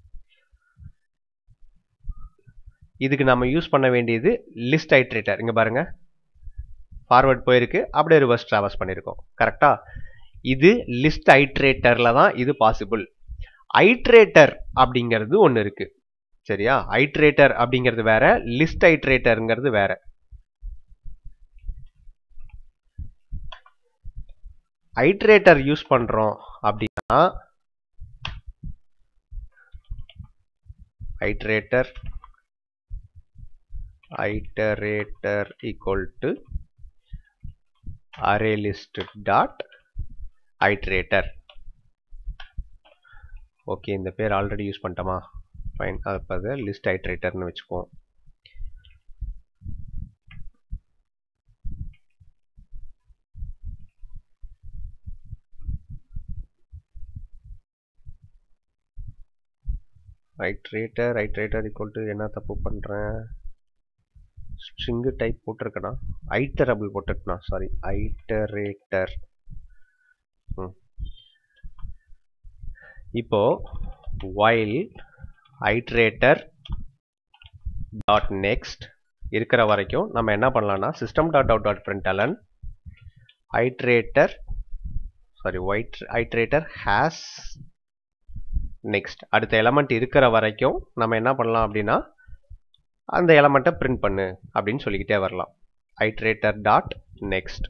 இதுக்கு நம்ம யூஸ் பண்ண வேண்டியது லிஸ்ட் ஐட்ரேட்டர் இங்கே பாருங்க ஃபார்வர்ட் போயிருக்கு அப்படியே ரிவர்ஸ் ட்ராவர்ஸ் பண்ணியிருக்கோம் கரெக்டா இது லிஸ்ட் ஐட்ரேட்டரில் தான் இது பாசிபிள் ஐட்ரேட்டர் அப்படிங்கிறது ஒன்று இருக்கு சரியா ஐட்ரேட்டர் அப்படிங்கிறது வேற லிஸ்ட் ஐட்ரேட்டருங்கிறது வேற ஐட்ரேட்டர் யூஸ் பண்றோம் அப்படின்னா iterator iterator equal to array list dot iterator okay இந்த பேர் ஆல்ரெடி யூஸ் பண்ணிட்டோமா ஃபைன் அப்போ அதை லிஸ்ட் ஐட்ரேட்டர்னு வச்சுக்குவோம் ஐட்ரேட்டர் ஐட்ரேட்டர் ஈக்குவல் டு என்ன தப்பு பண்ணுறேன் ஸ்ட்ரிங்கு டைப் போட்டிருக்கேனா ஐட்டரபிள் போட்டிருக்கேனா சாரி ஐட்டரேட்டர் ம் இப்போ வைல் ஐட்ரேட்டர் டாட் நெக்ஸ்ட் இருக்கிற வரைக்கும் நம்ம என்ன பண்ணலாம்னா system dot out dot println iterator sorry while iterator has next அடுத்த எலமெண்ட் இருக்கிற வரைக்கும் நம்ம என்ன பண்ணலாம் அப்படின்னா அந்த எலமெண்ட்டை பிரிண்ட் பண்ணு அப்படின்னு சொல்லிக்கிட்டே வரலாம் ஐட்ரேட்டர் டாட் நெக்ஸ்ட்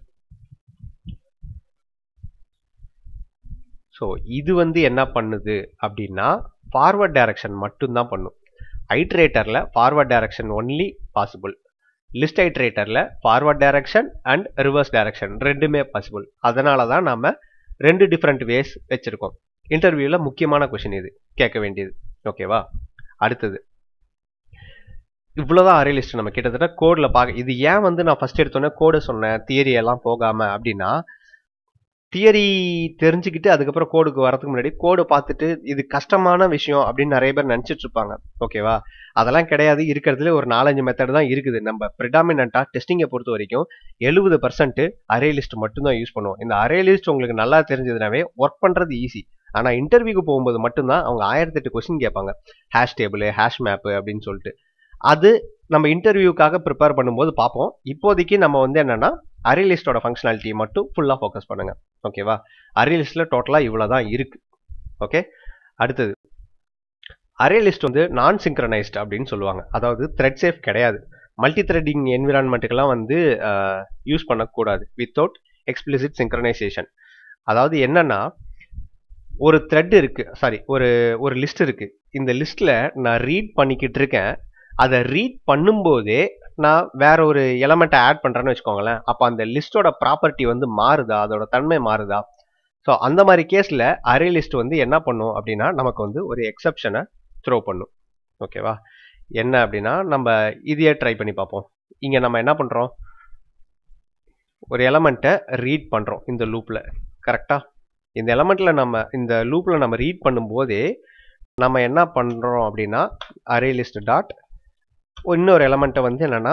ஸோ இது வந்து என்ன பண்ணுது அப்படின்னா ஃபார்வர்ட் டைரக்ஷன் மட்டும்தான் பண்ணும் ஐட்ரேட்டரில் forward direction only possible list ஐட்ரேட்டரில் forward direction and reverse direction ரெண்டுமே பாசிபிள் அதனால தான் நம்ம ரெண்டு டிஃப்ரெண்ட் வேஸ் வச்சுருக்கோம் இன்டர்வியூவில் முக்கியமான கொஷின் இது கேட்க வேண்டியது ஓகேவா அடுத்தது இவ்வளோதான் அரே லிஸ்ட் நம்ம கிட்டத்தட்ட கோடில் பார்க்க இது ஏன் வந்து நான் ஃபஸ்ட் எடுத்தோன்னே கோடு சொன்னேன் தியரி எல்லாம் போகாமல் அப்படின்னா தியரி தெரிஞ்சுக்கிட்டு அதுக்கப்புறம் கோடுக்கு வரதுக்கு முன்னாடி கோடு பார்த்துட்டு இது கஷ்டமான விஷயம் அப்படின்னு நிறைய பேர் நினச்சிட்டு இருப்பாங்க ஓகேவா அதெல்லாம் கிடையாது இருக்கிறதுல ஒரு நாலஞ்சு மெத்தட் தான் இருக்குது நம்ம ப்ரிடாமினண்ட்டாக டெஸ்டிங்கை பொறுத்த வரைக்கும் எழுபது பர்சன்ட் அரே லிஸ்ட் மட்டும்தான் யூஸ் பண்ணுவோம் இந்த அரே லிஸ்ட் உங்களுக்கு நல்லா தெரிஞ்சதுனாவே ஒர்க் பண்ணுறது ஈஸி ஆனால் இன்டர்வியூக்கு போகும்போது மட்டும்தான் அவங்க ஆயிரத்தெட்டு கொஸ்டின் கேட்பாங்க ஹேஷ் டேபிள் ஹேஷ் மேப்பு அப்படின்னு சொல்லிட்டு அது நம்ம இன்டர்வியூக்காக ப்ரிப்பேர் பண்ணும்போது பார்ப்போம் இப்போதைக்கு நம்ம வந்து என்னன்னா அரே லிஸ்டோட ஃபங்க்ஷனாலிட்டி மட்டும் ஃபுல்லாக ஃபோக்கஸ் பண்ணுங்க ஓகேவா அரே லிஸ்ட்டில் டோட்டலாக இவ்வளோ தான் இருக்கு ஓகே அடுத்தது அரே லிஸ்ட் வந்து நான் சிங்க்ரனைஸ்ட் அப்படின்னு சொல்லுவாங்க அதாவது த்ரெட் சேஃப் கிடையாது மல்டி த்ரெட்டிங் என்விரான்மெண்ட்டுக்கெல்லாம் வந்து யூஸ் பண்ணக்கூடாது வித்தவுட் எக்ஸ்பிளிசிட் சிங்க்ரனைசேஷன் அதாவது என்னன்னா ஒரு த்ரெட் இருக்கு சாரி ஒரு ஒரு லிஸ்ட் இருக்கு இந்த லிஸ்ட்ல நான் ரீட் பண்ணிக்கிட்டு இருக்கேன் அதை ரீட் பண்ணும்போதே நான் வேற ஒரு எலமெண்ட்டை ஆட் பண்றேன்னு வச்சுக்கோங்களேன் அப்போ அந்த லிஸ்டோட ப்ராப்பர்ட்டி வந்து மாறுதா அதோட தன்மை மாறுதா ஸோ அந்த மாதிரி கேஸில் அரே லிஸ்ட் வந்து என்ன பண்ணும் அப்படின்னா நமக்கு வந்து ஒரு எக்ஸப்ஷனை த்ரோ பண்ணும் ஓகேவா என்ன அப்படின்னா நம்ம இதையே ட்ரை பண்ணி பார்ப்போம் இங்கே நம்ம என்ன பண்ணுறோம் ஒரு எலமெண்ட்டை ரீட் பண்ணுறோம் இந்த லூப்பில் கரெக்டாக இந்த எலமெண்ட்டில் நம்ம இந்த லூப்பில் நம்ம ரீட் பண்ணும்போதே நம்ம என்ன பண்ணுறோம் அப்படின்னா அரே லிஸ்ட் டாட் இன்னொரு எலமெண்ட்டை வந்து என்னென்னா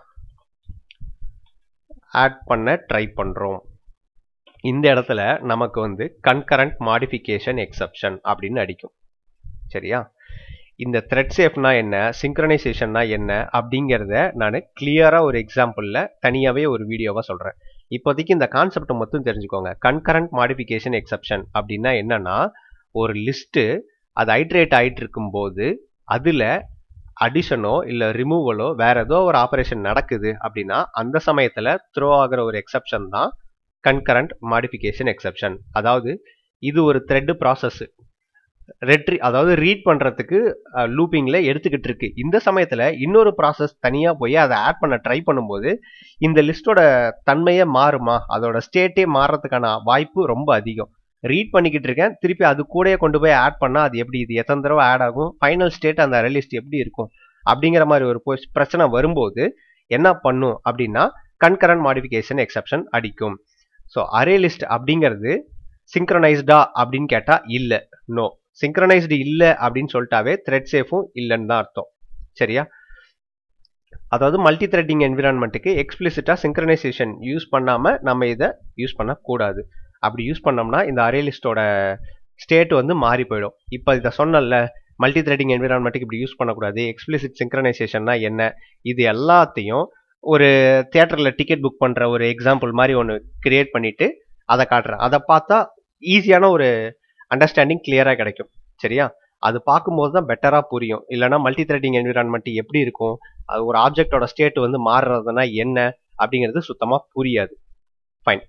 ஆட் பண்ண ட்ரை பண்ணுறோம் இந்த இடத்துல நமக்கு வந்து கன்கரண்ட் மாடிஃபிகேஷன் எக்ஸப்ஷன் அப்படின்னு அடிக்கும் சரியா இந்த த்ரெட் சேஃப்னா என்ன சிங்க்ரனைசேஷன்னா என்ன அப்படிங்கிறத நான் கிளியராக ஒரு எக்ஸாம்பிளில் தனியாகவே ஒரு வீடியோவாக சொல்கிறேன் இப்போதைக்கு இந்த கான்செப்டை மட்டும் தெரிஞ்சுக்கோங்க கன்கரண்ட் மாடிஃபிகேஷன் எக்ஸப்ஷன் அப்படின்னா என்னன்னா ஒரு லிஸ்ட்டு அது ஐட்ரேட் ஆகிட்டு இருக்கும்போது அதில் அடிஷனோ இல்லை ரிமூவலோ வேற ஏதோ ஒரு ஆப்ரேஷன் நடக்குது அப்படின்னா அந்த சமயத்தில் த்ரோ ஆகிற ஒரு எக்ஸப்ஷன் தான் கன்கரண்ட் மாடிஃபிகேஷன் எக்ஸப்ஷன் அதாவது இது ஒரு த்ரெட் ப்ராசஸ் ரெட்ரி அதாவது ரீட் பண்ணுறதுக்கு லூப்பிங்கில் எடுத்துக்கிட்டு இருக்கு இந்த சமயத்தில் இன்னொரு ப்ராசஸ் தனியாக போய் அதை ஆட் பண்ண ட்ரை பண்ணும்போது இந்த லிஸ்ட்டோட தன்மையே மாறுமா அதோட ஸ்டேட்டே மாறுறதுக்கான வாய்ப்பு ரொம்ப அதிகம் ரீட் பண்ணிக்கிட்டு இருக்கேன் திருப்பி அது கூடயே கொண்டு போய் ஆட் பண்ணால் அது எப்படி இது எத்தனை தடவை ஆட் ஆகும் ஃபைனல் ஸ்டேட் அந்த அரே லிஸ்ட் எப்படி இருக்கும் அப்படிங்கிற மாதிரி ஒரு பிரச்சனை வரும்போது என்ன பண்ணும் அப்படின்னா கன்கரண்ட் மாடிஃபிகேஷன் எக்ஸப்ஷன் அடிக்கும் ஸோ அரே லிஸ்ட் அப்படிங்கிறது சிங்க்ரனைஸ்டா அப்படின்னு கேட்டால் இல்லை நோ சிங்க்ரனைஸ்டு இல்லை அப்படின்னு சொல்லிட்டாவே த்ரெட் சேஃபும் இல்லைன்னு தான் அர்த்தம் சரியா அதாவது மல்டி த்ரெட்டிங் என்விரான்மெண்ட்டுக்கு எக்ஸ்பிளிசிட்டாக சிங்க்ரனைசேஷன் யூஸ் பண்ணாமல் நம்ம இதை யூஸ் பண்ணக்கூடாது அப்படி யூஸ் பண்ணோம்னா இந்த அரே லிஸ்டோட ஸ்டேட் வந்து மாறி போயிடும் இப்போ இதை சொன்னல மல்டி த்ரெட்டிங் என்விரான்மெண்ட்டுக்கு இப்படி யூஸ் பண்ணக்கூடாது எக்ஸ்பிளிசிட் சிங்க்ரனைசேஷன்னா என்ன இது எல்லாத்தையும் ஒரு தியேட்டரில் டிக்கெட் புக் பண்ணுற ஒரு எக்ஸாம்பிள் மாதிரி ஒன்று கிரியேட் பண்ணிவிட்டு அதை காட்டுறேன் அதை பார்த்தா ஈஸியான ஒரு அண்டர்ஸ்டாண்டிங் கிளியராக கிடைக்கும் சரியா அது பார்க்கும்போது தான் பெட்டராக புரியும் இல்லைனா மல்டி த்ரெட்டிங் என்விரான்மெண்ட் எப்படி இருக்கும் அது ஒரு ஆப்ஜெக்டோட ஸ்டேட் வந்து மாறுறதுனா என்ன அப்படிங்கிறது சுத்தமாக புரியாது ஃபைன்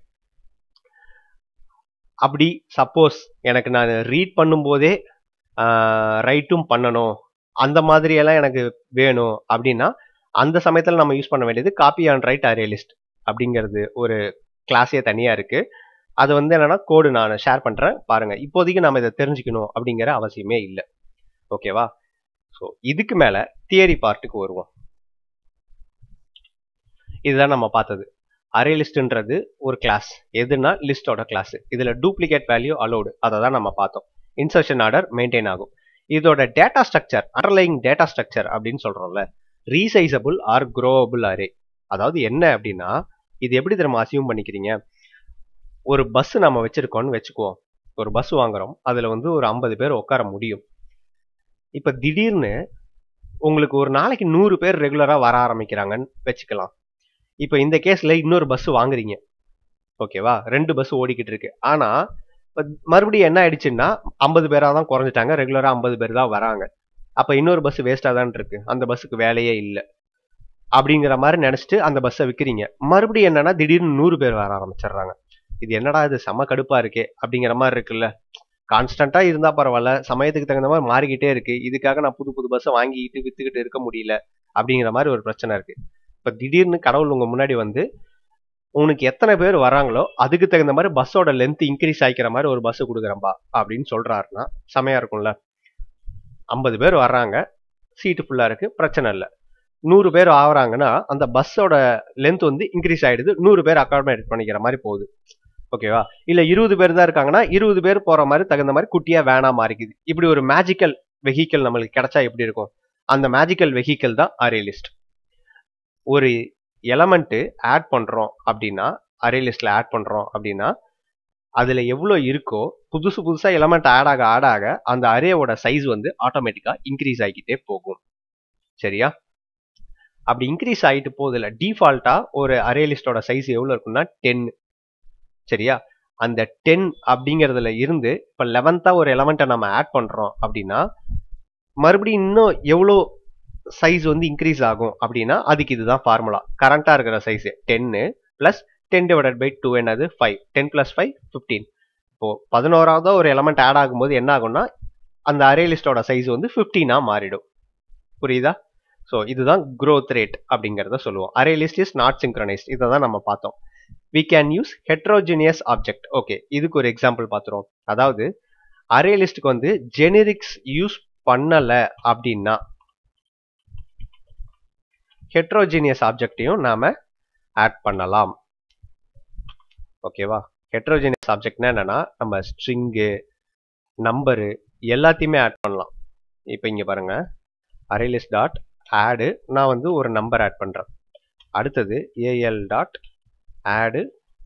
அப்படி சப்போஸ் எனக்கு நான் ரீட் பண்ணும்போதே ரைட்டும் பண்ணணும் அந்த மாதிரியெல்லாம் எனக்கு வேணும் அப்படின்னா அந்த சமயத்தில் நம்ம யூஸ் பண்ண வேண்டியது copy and write array list அப்படிங்கிறது ஒரு கிளாஸே தனியாக இருக்குது அது வந்து என்னன்னா கோடு நான் ஷேர் பண்ணுறேன் பாருங்க இப்போதைக்கு நம்ம இதை தெரிஞ்சுக்கணும் அப்படிங்கிற அவசியமே இல்லை ஓகேவா ஸோ இதுக்கு மேலே தியரி பார்ட்டுக்கு வருவோம் இதுதான் நம்ம பார்த்தது அரே லிஸ்ட்ன்றது ஒரு கிளாஸ் எதுனா லிஸ்டோட கிளாஸ் இதில் டூப்ளிகேட் வேல்யூ அலோடு அதை தான் நம்ம பார்த்தோம் இன்சர்ஷன் ஆர்டர் மெயின்டைன் ஆகும் இதோட data structure underlying data structure அப்படின்னு சொல்கிறோம்ல ரீசைசபிள் ஆர் க்ரோவபிள் அரே அதாவது என்ன அப்படின்னா இது எப்படி தெரியுமா அசியூம் பண்ணிக்கிறீங்க ஒரு பஸ் நம்ம வச்சிருக்கோம்னு வச்சுக்குவோம் ஒரு பஸ் வாங்குறோம் அதில் வந்து ஒரு ஐம்பது பேர் உட்கார முடியும் இப்போ திடீர்னு உங்களுக்கு ஒரு நாளைக்கு நூறு பேர் ரெகுலராக வர ஆரம்பிக்கிறாங்கன்னு வச்சுக்கலாம் இப்போ இந்த கேஸில் இன்னொரு பஸ் வாங்குறீங்க ஓகேவா ரெண்டு பஸ் ஓடிக்கிட்டு இருக்கு ஆனால் இப்போ மறுபடியும் என்ன ஆயிடுச்சுன்னா ஐம்பது பேராக தான் குறைஞ்சிட்டாங்க ரெகுலராக ஐம்பது பேர் தான் வராங்க அப்போ இன்னொரு பஸ் வேஸ்ட்டாக தான் இருக்கு அந்த பஸ்ஸுக்கு வேலையே இல்லை அப்படிங்கிற மாதிரி நினச்சிட்டு அந்த பஸ்ஸை விற்கிறீங்க மறுபடியும் என்னன்னா திடீர்னு நூறு பேர் வர ஆரம்பிச்சிடுறாங்க இது என்னடா இது செம கடுப்பா இருக்கே அப்படிங்கிற மாதிரி இருக்குல்ல கான்ஸ்டண்டா இருந்தா பரவாயில்ல சமயத்துக்கு தகுந்த மாதிரி மாறிக்கிட்டே இருக்கு இதுக்காக நான் புது புது பஸ்ஸை வாங்கிக்கிட்டு வித்துக்கிட்டு இருக்க முடியல அப்படிங்கிற மாதிரி ஒரு பிரச்சனை இருக்கு இப்போ திடீர்னு கடவுள் உங்க முன்னாடி வந்து உனக்கு எத்தனை பேர் வராங்களோ அதுக்கு தகுந்த மாதிரி பஸ்ஸோட லென்த் இன்க்ரீஸ் ஆகிக்கிற மாதிரி ஒரு பஸ் கொடுக்குறேன்பா அப்படின்னு சொல்றாருன்னா செமையா இருக்கும்ல ஐம்பது பேர் வர்றாங்க சீட்டு ஃபுல்லா இருக்கு பிரச்சனை இல்லை நூறு பேர் ஆகுறாங்கன்னா அந்த பஸ்ஸோட லென்த் வந்து இன்க்ரீஸ் ஆயிடுது நூறு பேர் அக்காமடேட் பண்ணிக்கிற மாதிரி போகுது ஓகேவா இல்ல இருபது பேர் தான் இருக்காங்கன்னா இருபது பேர் போற மாதிரி தகுந்த மாதிரி குட்டியா வேனா மாறிக்குது இப்படி ஒரு மேஜிக்கல் வெஹிக்கிள் நம்மளுக்கு கிடைச்சா எப்படி இருக்கும் அந்த மேஜிக்கல் வெஹிக்கிள் தான் அரே லிஸ்ட் ஒரு எலமெண்ட்டு ஆட் பண்றோம் அப்படின்னா அரே லிஸ்ட்ல ஆட் பண்றோம் அப்படின்னா அதுல எவ்வளவு இருக்கோ புதுசு புதுசா எலமெண்ட் ஆட் ஆக ஆட் ஆக அந்த அரேவோட சைஸ் வந்து ஆட்டோமேட்டிக்கா இன்க்ரீஸ் ஆகிக்கிட்டே போகும் சரியா அப்படி இன்க்ரீஸ் ஆகிட்டு போதில்ல டிஃபால்ட்டா ஒரு அரே லிஸ்டோட சைஸ் எவ்வளவு இருக்கும்னா டென் சரியா அந்த டென் அப்படிங்கிறதுல இருந்து இப்போ லெவன்த்தா ஒரு எலமெண்ட்டை நம்ம ஆட் பண்றோம் அப்படின்னா மறுபடியும் இன்னும் எவ்வளோ சைஸ் வந்து இன்க்ரீஸ் ஆகும் அப்படின்னா அதுக்கு இதுதான் ஃபார்முலா கரண்டா இருக்கிற சைஸ் டென்னு plus ten divided by two என்னது five ten plus five fifteen இப்போ பதினோராவதா ஒரு எலமெண்ட் ஆட் ஆகும்போது என்ன ஆகும்னா அந்த அரே லிஸ்டோட சைஸ் வந்து ஃபிஃப்டீனா மாறிடும் புரியுதா ஸோ இதுதான் growth ரேட் அப்படிங்கிறத சொல்லுவோம் array list is not synchronized இதை தான் நம்ம பார்த்தோம் we can use heterogeneous object okay இதுக்கு ஒரு எக்ஸாம்பிள் பார்த்துருவோம் அதாவது அரே லிஸ்ட்டுக்கு வந்து ஜெனரிக்ஸ் யூஸ் பண்ணல அப்படின்னா ஹெட்ரோஜினியஸ் ஆப்ஜெக்டையும் நாம ஆட் பண்ணலாம் ஓகேவா ஹெட்ரோஜினியஸ் ஆப்ஜெக்ட்னா என்னன்னா நம்ம ஸ்ட்ரிங்கு நம்பரு எல்லாத்தையுமே ஆட் பண்ணலாம் இப்போ இங்க பாருங்க அரேலிஸ்ட் டாட் ஆடு நான் வந்து ஒரு நம்பர் ஆட் பண்றேன் அடுத்தது ஏஎல் டாட் ஆடு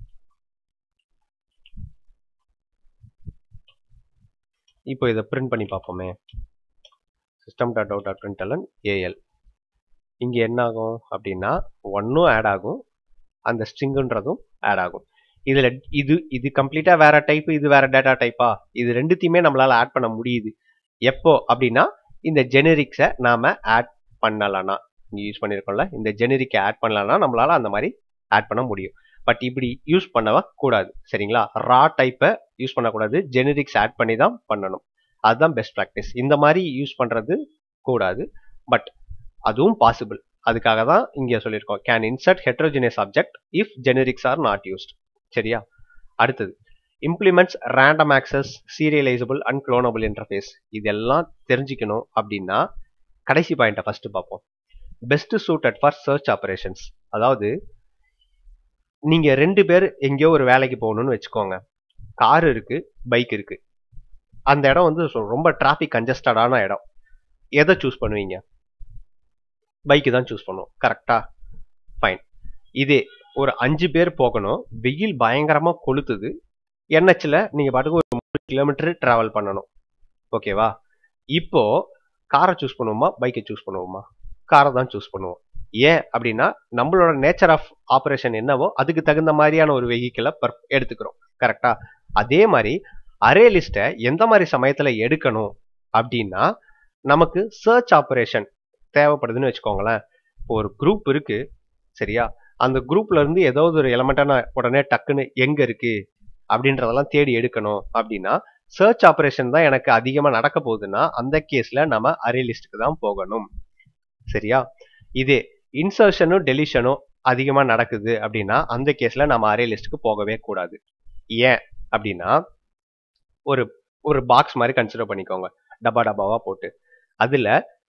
இப்போ இதை பிரிண்ட் பண்ணி பார்ப்போமே system dot out dot print AL இங்கே என்ன ஆகும் அப்படின்னா ஒன்றும் ஆட் ஆகும் அந்த ஸ்ட்ரிங்குன்றதும் ஆட் ஆகும் இதில் இது இது கம்ப்ளீட்டாக வேற டைப் இது வேற டேட்டா டைப்பா இது ரெண்டுத்தையுமே நம்மளால ஆட் பண்ண முடியுது எப்போ அப்படின்னா இந்த ஜெனரிக்ஸை நாம ஆட் பண்ணலனா இங்கே யூஸ் பண்ணியிருக்கோம்ல இந்த ஜெனரிக்கை ஆட் பண்ணலனா நம்மளால அந்த மாதிரி ஆட் பண்ண முடியும் பட் இப்படி யூஸ் பண்ணவ கூடாது சரிங்களா ரா டைப்பை யூஸ் பண்ணக்கூடாது ஜெனரிக்ஸ் ஆட் பண்ணி தான் பண்ணணும் அதுதான் பெஸ்ட் ப்ராக்டிஸ் இந்த மாதிரி யூஸ் பண்ணுறது கூடாது பட் அதுவும் பாசிபிள் அதுக்காக தான் இங்கே சொல்லியிருக்கோம் can insert heterogeneous object if generics are not used சரியா அடுத்தது implements random access serializable and cloneable interface இதெல்லாம் தெரிஞ்சுக்கணும் அப்படின்னா கடைசி பாயிண்ட்டை ஃபர்ஸ்ட் பார்ப்போம் best suited for search operations அதாவது நீங்க ரெண்டு பேர் எங்கேயோ ஒரு வேலைக்கு போகணும்னு வச்சுக்கோங்க கார் இருக்கு பைக் இருக்கு அந்த இடம் வந்து சொ- ரொம்ப டிராஃபிக் கன்ஜஸ்டடான இடம் எதை சூஸ் பண்ணுவீங்க பைக்கு தான் சூஸ் பண்ணுவோம் கரெக்டா ஃபைன் இதே ஒரு அஞ்சு பேர் போகணும் வெயில் பயங்கரமா கொளுத்துது என்ஹெச்ல நீங்க பாட்டுக்கு ஒரு மூணு கிலோமீட்டர் டிராவல் பண்ணணும் ஓகேவா இப்போ காரை சூஸ் பண்ணுவோமா பைக்கை சூஸ் பண்ணுவோமா காரை தான் சூஸ் பண்ணுவோம் ஏன் அப்படின்னா நம்மளோட நேச்சர் ஆஃப் ஆப்ரேஷன் என்னவோ அதுக்கு தகுந்த மாதிரியான ஒரு வெஹிக்கிளை எடுத்துக்கிறோம் கரெக்டா அதே மாதிரி அரே லிஸ்ட்டை எந்த மாதிரி சமயத்துல எடுக்கணும் அப்படின்னா நமக்கு சர்ச் ஆப்ரேஷன் தேவைப்படுதுன்னு வச்சுக்கோங்களேன் இப்போ ஒரு குரூப் இருக்கு சரியா அந்த குரூப்ல இருந்து ஏதாவது ஒரு எலமெண்ட்டா நான் உடனே டக்குன்னு எங்க இருக்கு அப்படின்றதெல்லாம் தேடி எடுக்கணும் அப்படின்னா சர்ச் ஆப்ரேஷன் தான் எனக்கு அதிகமா நடக்க போகுதுன்னா அந்த கேஸ்ல நம்ம அரே லிஸ்ட்டுக்கு தான் போகணும் சரியா இதே இன்சர்ஷனும் டெலிஷனும் அதிகமா நடக்குது அப்படின்னா அந்த கேஸ்ல நம்ம அரே லிஸ்ட்டுக்கு போகவே கூடாது ஏன் அப்படின்னா ஒரு ஒரு பாக்ஸ் மாதிரி கன்சிடர் பண்ணிக்கோங்க டப்பா டப்பாவா போட்டு அதுல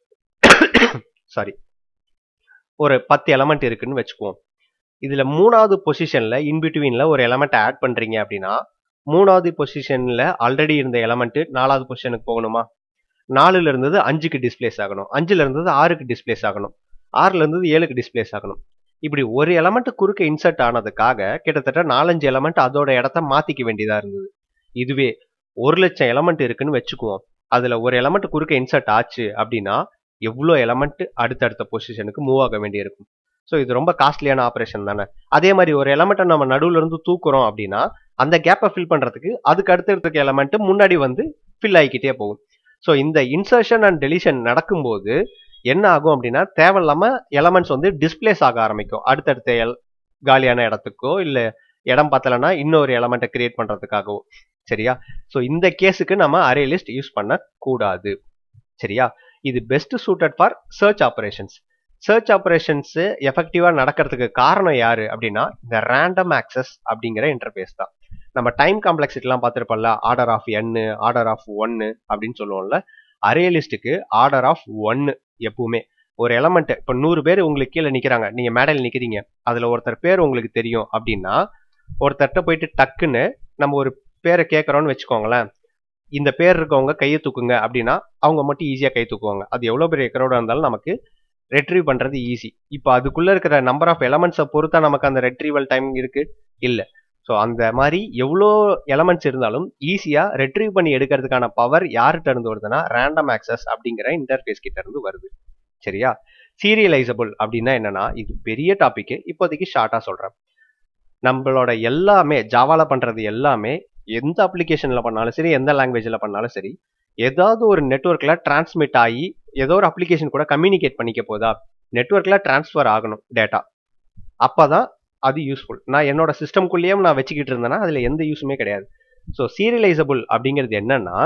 சாரி ஒரு பத்து எலமெண்ட் இருக்குன்னு வச்சுக்குவோம் இதுல மூணாவது பொசிஷன்ல இன்பிட்வீன்ல ஒரு எலமெண்ட் ஆட் பண்றீங்க அப்படின்னா மூணாவது பொசிஷன்ல ஆல்ரெடி இருந்த எலமெண்ட் நாலாவது பொசிஷனுக்கு போகணுமா நாலுல இருந்தது அஞ்சுக்கு டிஸ்பிளேஸ் ஆகணும் அஞ்சுல இருந்தது ஆறுக்கு டிஸ்பிளேஸ் ஆகணும் ஆறுல இருந்தது ஏழுக்கு டிஸ்பிளேஸ் ஆகணும் இப்படி ஒரு எலமெண்ட் குறுக்க இன்சர்ட் ஆனதுக்காக கிட்டத்தட்ட நாலஞ்சு எலமெண்ட் அதோட இடத்த மாத்திக்க வேண்டியதா இருந்தது இதுவே ஒரு லட்சம் எலமெண்ட் இருக்குன்னு வச்சுக்குவோம் அதுல ஒரு எலமெண்ட் குறுக்க இன்சர்ட் ஆச்சு அப்படின்னா எவ்வளோ எலமெண்ட் அடுத்தடுத்த பொசிஷனுக்கு மூவ் ஆக வேண்டியிருக்கும் ஸோ இது ரொம்ப காஸ்ட்லியான ஆப்ரேஷன் தானே அதே மாதிரி ஒரு எலமெண்ட்டை நம்ம நடுவுல இருந்து தூக்குறோம் அப்படின்னா அந்த கேப்பை ஃபில் பண்றதுக்கு அதுக்கு அடுத்தடுத்த எலமெண்ட் முன்னாடி வந்து ஃபில் ஆகிக்கிட்டே போகும் ஸோ இந்த இன்சர்ஷன் அண்ட் டெலிஷன் நடக்கும்போது என்ன ஆகும் அப்படின்னா தேவையில்லாம எலமெண்ட்ஸ் வந்து டிஸ்பிளேஸ் ஆக ஆரம்பிக்கும் அடுத்தடுத்த எல் காலியான இடத்துக்கோ இல்லை இடம் பத்தலைன்னா இன்னொரு எலமெண்ட்டை கிரியேட் பண்றதுக்காகவோ சரியா ஸோ இந்த கேஸுக்கு நம்ம அரே லிஸ்ட் யூஸ் பண்ண கூடாது சரியா இது best suited for search operations search operations எஃபெக்டிவா நடக்கிறதுக்கு காரணம் யாரு அப்படின்னா இந்த ரேண்டம் ஆக்சஸ் அப்படிங்கிற இன்டர்ஃபேஸ் தான் நம்ம டைம் காம்ப்ளெக்சிட்டிலாம் பார்த்துருப்போம்ல order of n order of ஒன்னு அப்படின்னு சொல்லுவோம்ல அரேலிஸ்ட்டுக்கு ஆர்டர் ஆஃப் ஒன்னு எப்பவுமே ஒரு எலமெண்ட் இப்போ நூறு பேர் உங்களுக்கு கீழே நிற்கிறாங்க நீங்கள் மேடையில் நிற்கிறீங்க அதில் ஒருத்தர் பேர் உங்களுக்கு தெரியும் அப்படின்னா ஒருத்தர்கிட்ட போயிட்டு டக்குன்னு நம்ம ஒரு பேரை கேட்குறோன்னு வச்சுக்கோங்களேன் இந்த பேர் இருக்கவங்க கையை தூக்குங்க அப்படின்னா அவங்க மட்டும் ஈஸியாக கை தூக்குவாங்க அது எவ்வளோ பெரிய எக்கரோட இருந்தாலும் நமக்கு ரெட்ரீவ் பண்ணுறது ஈஸி இப்போ அதுக்குள்ளே இருக்கிற நம்பர் ஆஃப் எலமெண்ட்ஸை பொறுத்தா நமக்கு அந்த ரெட்ரீவல் டைம் இருக்கு இல்லை ஸோ அந்த மாதிரி எவ்வளோ எலமெண்ட்ஸ் இருந்தாலும் ஈஸியாக ரெட்ரீவ் பண்ணி எடுக்கிறதுக்கான பவர் யார்கிட்ட இருந்து வருதுன்னா ரேண்டம் ஆக்சஸ் அப்படிங்கிற இன்டர்ஃபேஸ் கிட்ட இருந்து வருது சரியா சீரியலைசபிள் அப்படின்னா என்னன்னா இது பெரிய டாபிக் இப்போதைக்கு ஷார்ட்டாக சொல்கிறேன் நம்மளோட எல்லாமே ஜாவால பண்ணுறது எல்லாமே எந்த அப்ளிகேஷனில் பண்ணாலும் சரி எந்த லாங்குவேஜில் பண்ணாலும் சரி ஏதாவது ஒரு நெட்ஒர்க்கில் டிரான்ஸ்மிட் ஆகி ஏதோ ஒரு அப்ளிகேஷன் கூட கம்யூனிகேட் பண்ணிக்க போதா நெட்ஒர்க்கில் டிரான்ஸ்ஃபர் ஆகணும் டேட்டா அப்போ தான் அது யூஸ்ஃபுல் நான் என்னோட சிஸ்டம்குள்ளேயே நான் வச்சுக்கிட்டு இருந்தேன்னா அதில் எந்த யூஸுமே கிடையாது ஸோ சீரியலைசபிள் அப்படிங்கிறது என்னன்னா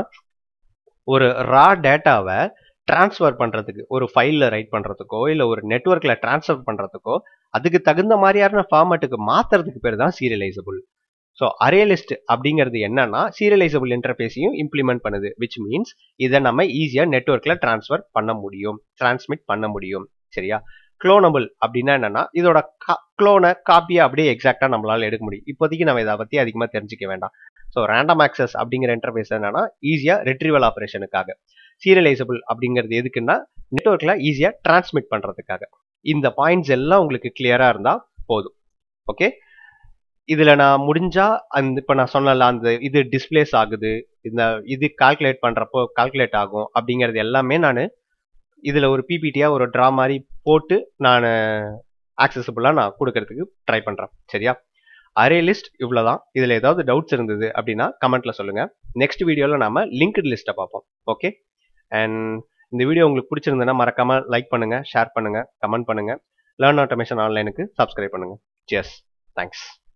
ஒரு ரா டேட்டாவை டிரான்ஸ்ஃபர் பண்ணுறதுக்கு ஒரு ஃபைலில் ரைட் பண்ணுறதுக்கோ இல்லை ஒரு நெட்ஒர்க்கில் டிரான்ஸ்ஃபர் பண்ணுறதுக்கோ அதுக்கு தகுந்த மாதிரியான ஃபார்மேட்டுக்கு மாற்றுறதுக்கு பேர் தான் சீரியலைசபிள் ஸோ அரேலிஸ்ட் அப்படிங்கிறது என்னன்னா சீரியலைசபிள் இன்டர்ஃபேஸையும் இம்ப்ளிமெண்ட் பண்ணுது விச் மீன்ஸ் இதை நம்ம ஈஸியாக நெட்ஒர்க்கில் டிரான்ஸ்ஃபர் பண்ண முடியும் டிரான்ஸ்மிட் பண்ண முடியும் சரியா குளோனபிள் அப்படின்னா என்னன்னா இதோட குளோனை காப்பியை அப்படியே எக்ஸாக்டாக நம்மளால எடுக்க முடியும் இப்போதைக்கு நம்ம இதை பற்றி அதிகமாக தெரிஞ்சுக்க வேண்டாம் ஸோ ரேண்டம் ஆக்சஸ் அப்படிங்கிற இன்டர்ஃபேஸ் என்னன்னா ஈஸியாக ரெட்ரிவல் ஆப்ரேஷனுக்காக சீரியலைசபிள் அப்படிங்கிறது எதுக்குன்னா நெட்ஒர்க்கில் ஈஸியாக டிரான்ஸ்மிட் பண்ணுறதுக்காக இந்த பாயிண்ட்ஸ் எல்லாம் உங்களுக்கு கிளியராக இருந்தால் போதும் ஓகே இதில் நான் முடிஞ்சா அந்த இப்போ நான் சொன்னல அந்த இது டிஸ்பிளேஸ் ஆகுது இந்த இது கால்குலேட் பண்ணுறப்போ கால்குலேட் ஆகும் அப்படிங்கிறது எல்லாமே நான் இதில் ஒரு பிபிடியாக ஒரு ட்ரா மாதிரி போட்டு நான் ஆக்சசபிளாக நான் கொடுக்கறதுக்கு ட்ரை பண்ணுறேன் சரியா அரே லிஸ்ட் இவ்வளோ தான் இதில் ஏதாவது டவுட்ஸ் இருந்தது அப்படின்னா கமெண்ட்டில் சொல்லுங்கள் நெக்ஸ்ட் வீடியோவில் நாம லிங்க்டு லிஸ்ட்டை பார்ப்போம் ஓகே அண்ட் இந்த வீடியோ உங்களுக்கு பிடிச்சிருந்ததுன்னா மறக்காமல் லைக் பண்ணுங்கள் ஷேர் பண்ணுங்கள் கமெண்ட் பண்ணுங்கள் லேர்ன் ஆட்டோமேஷன் ஆன்லைனுக்கு சப்ஸ்கிரைப் பண்ணுங்கள் சியர்ஸ் தேங்க்ஸ்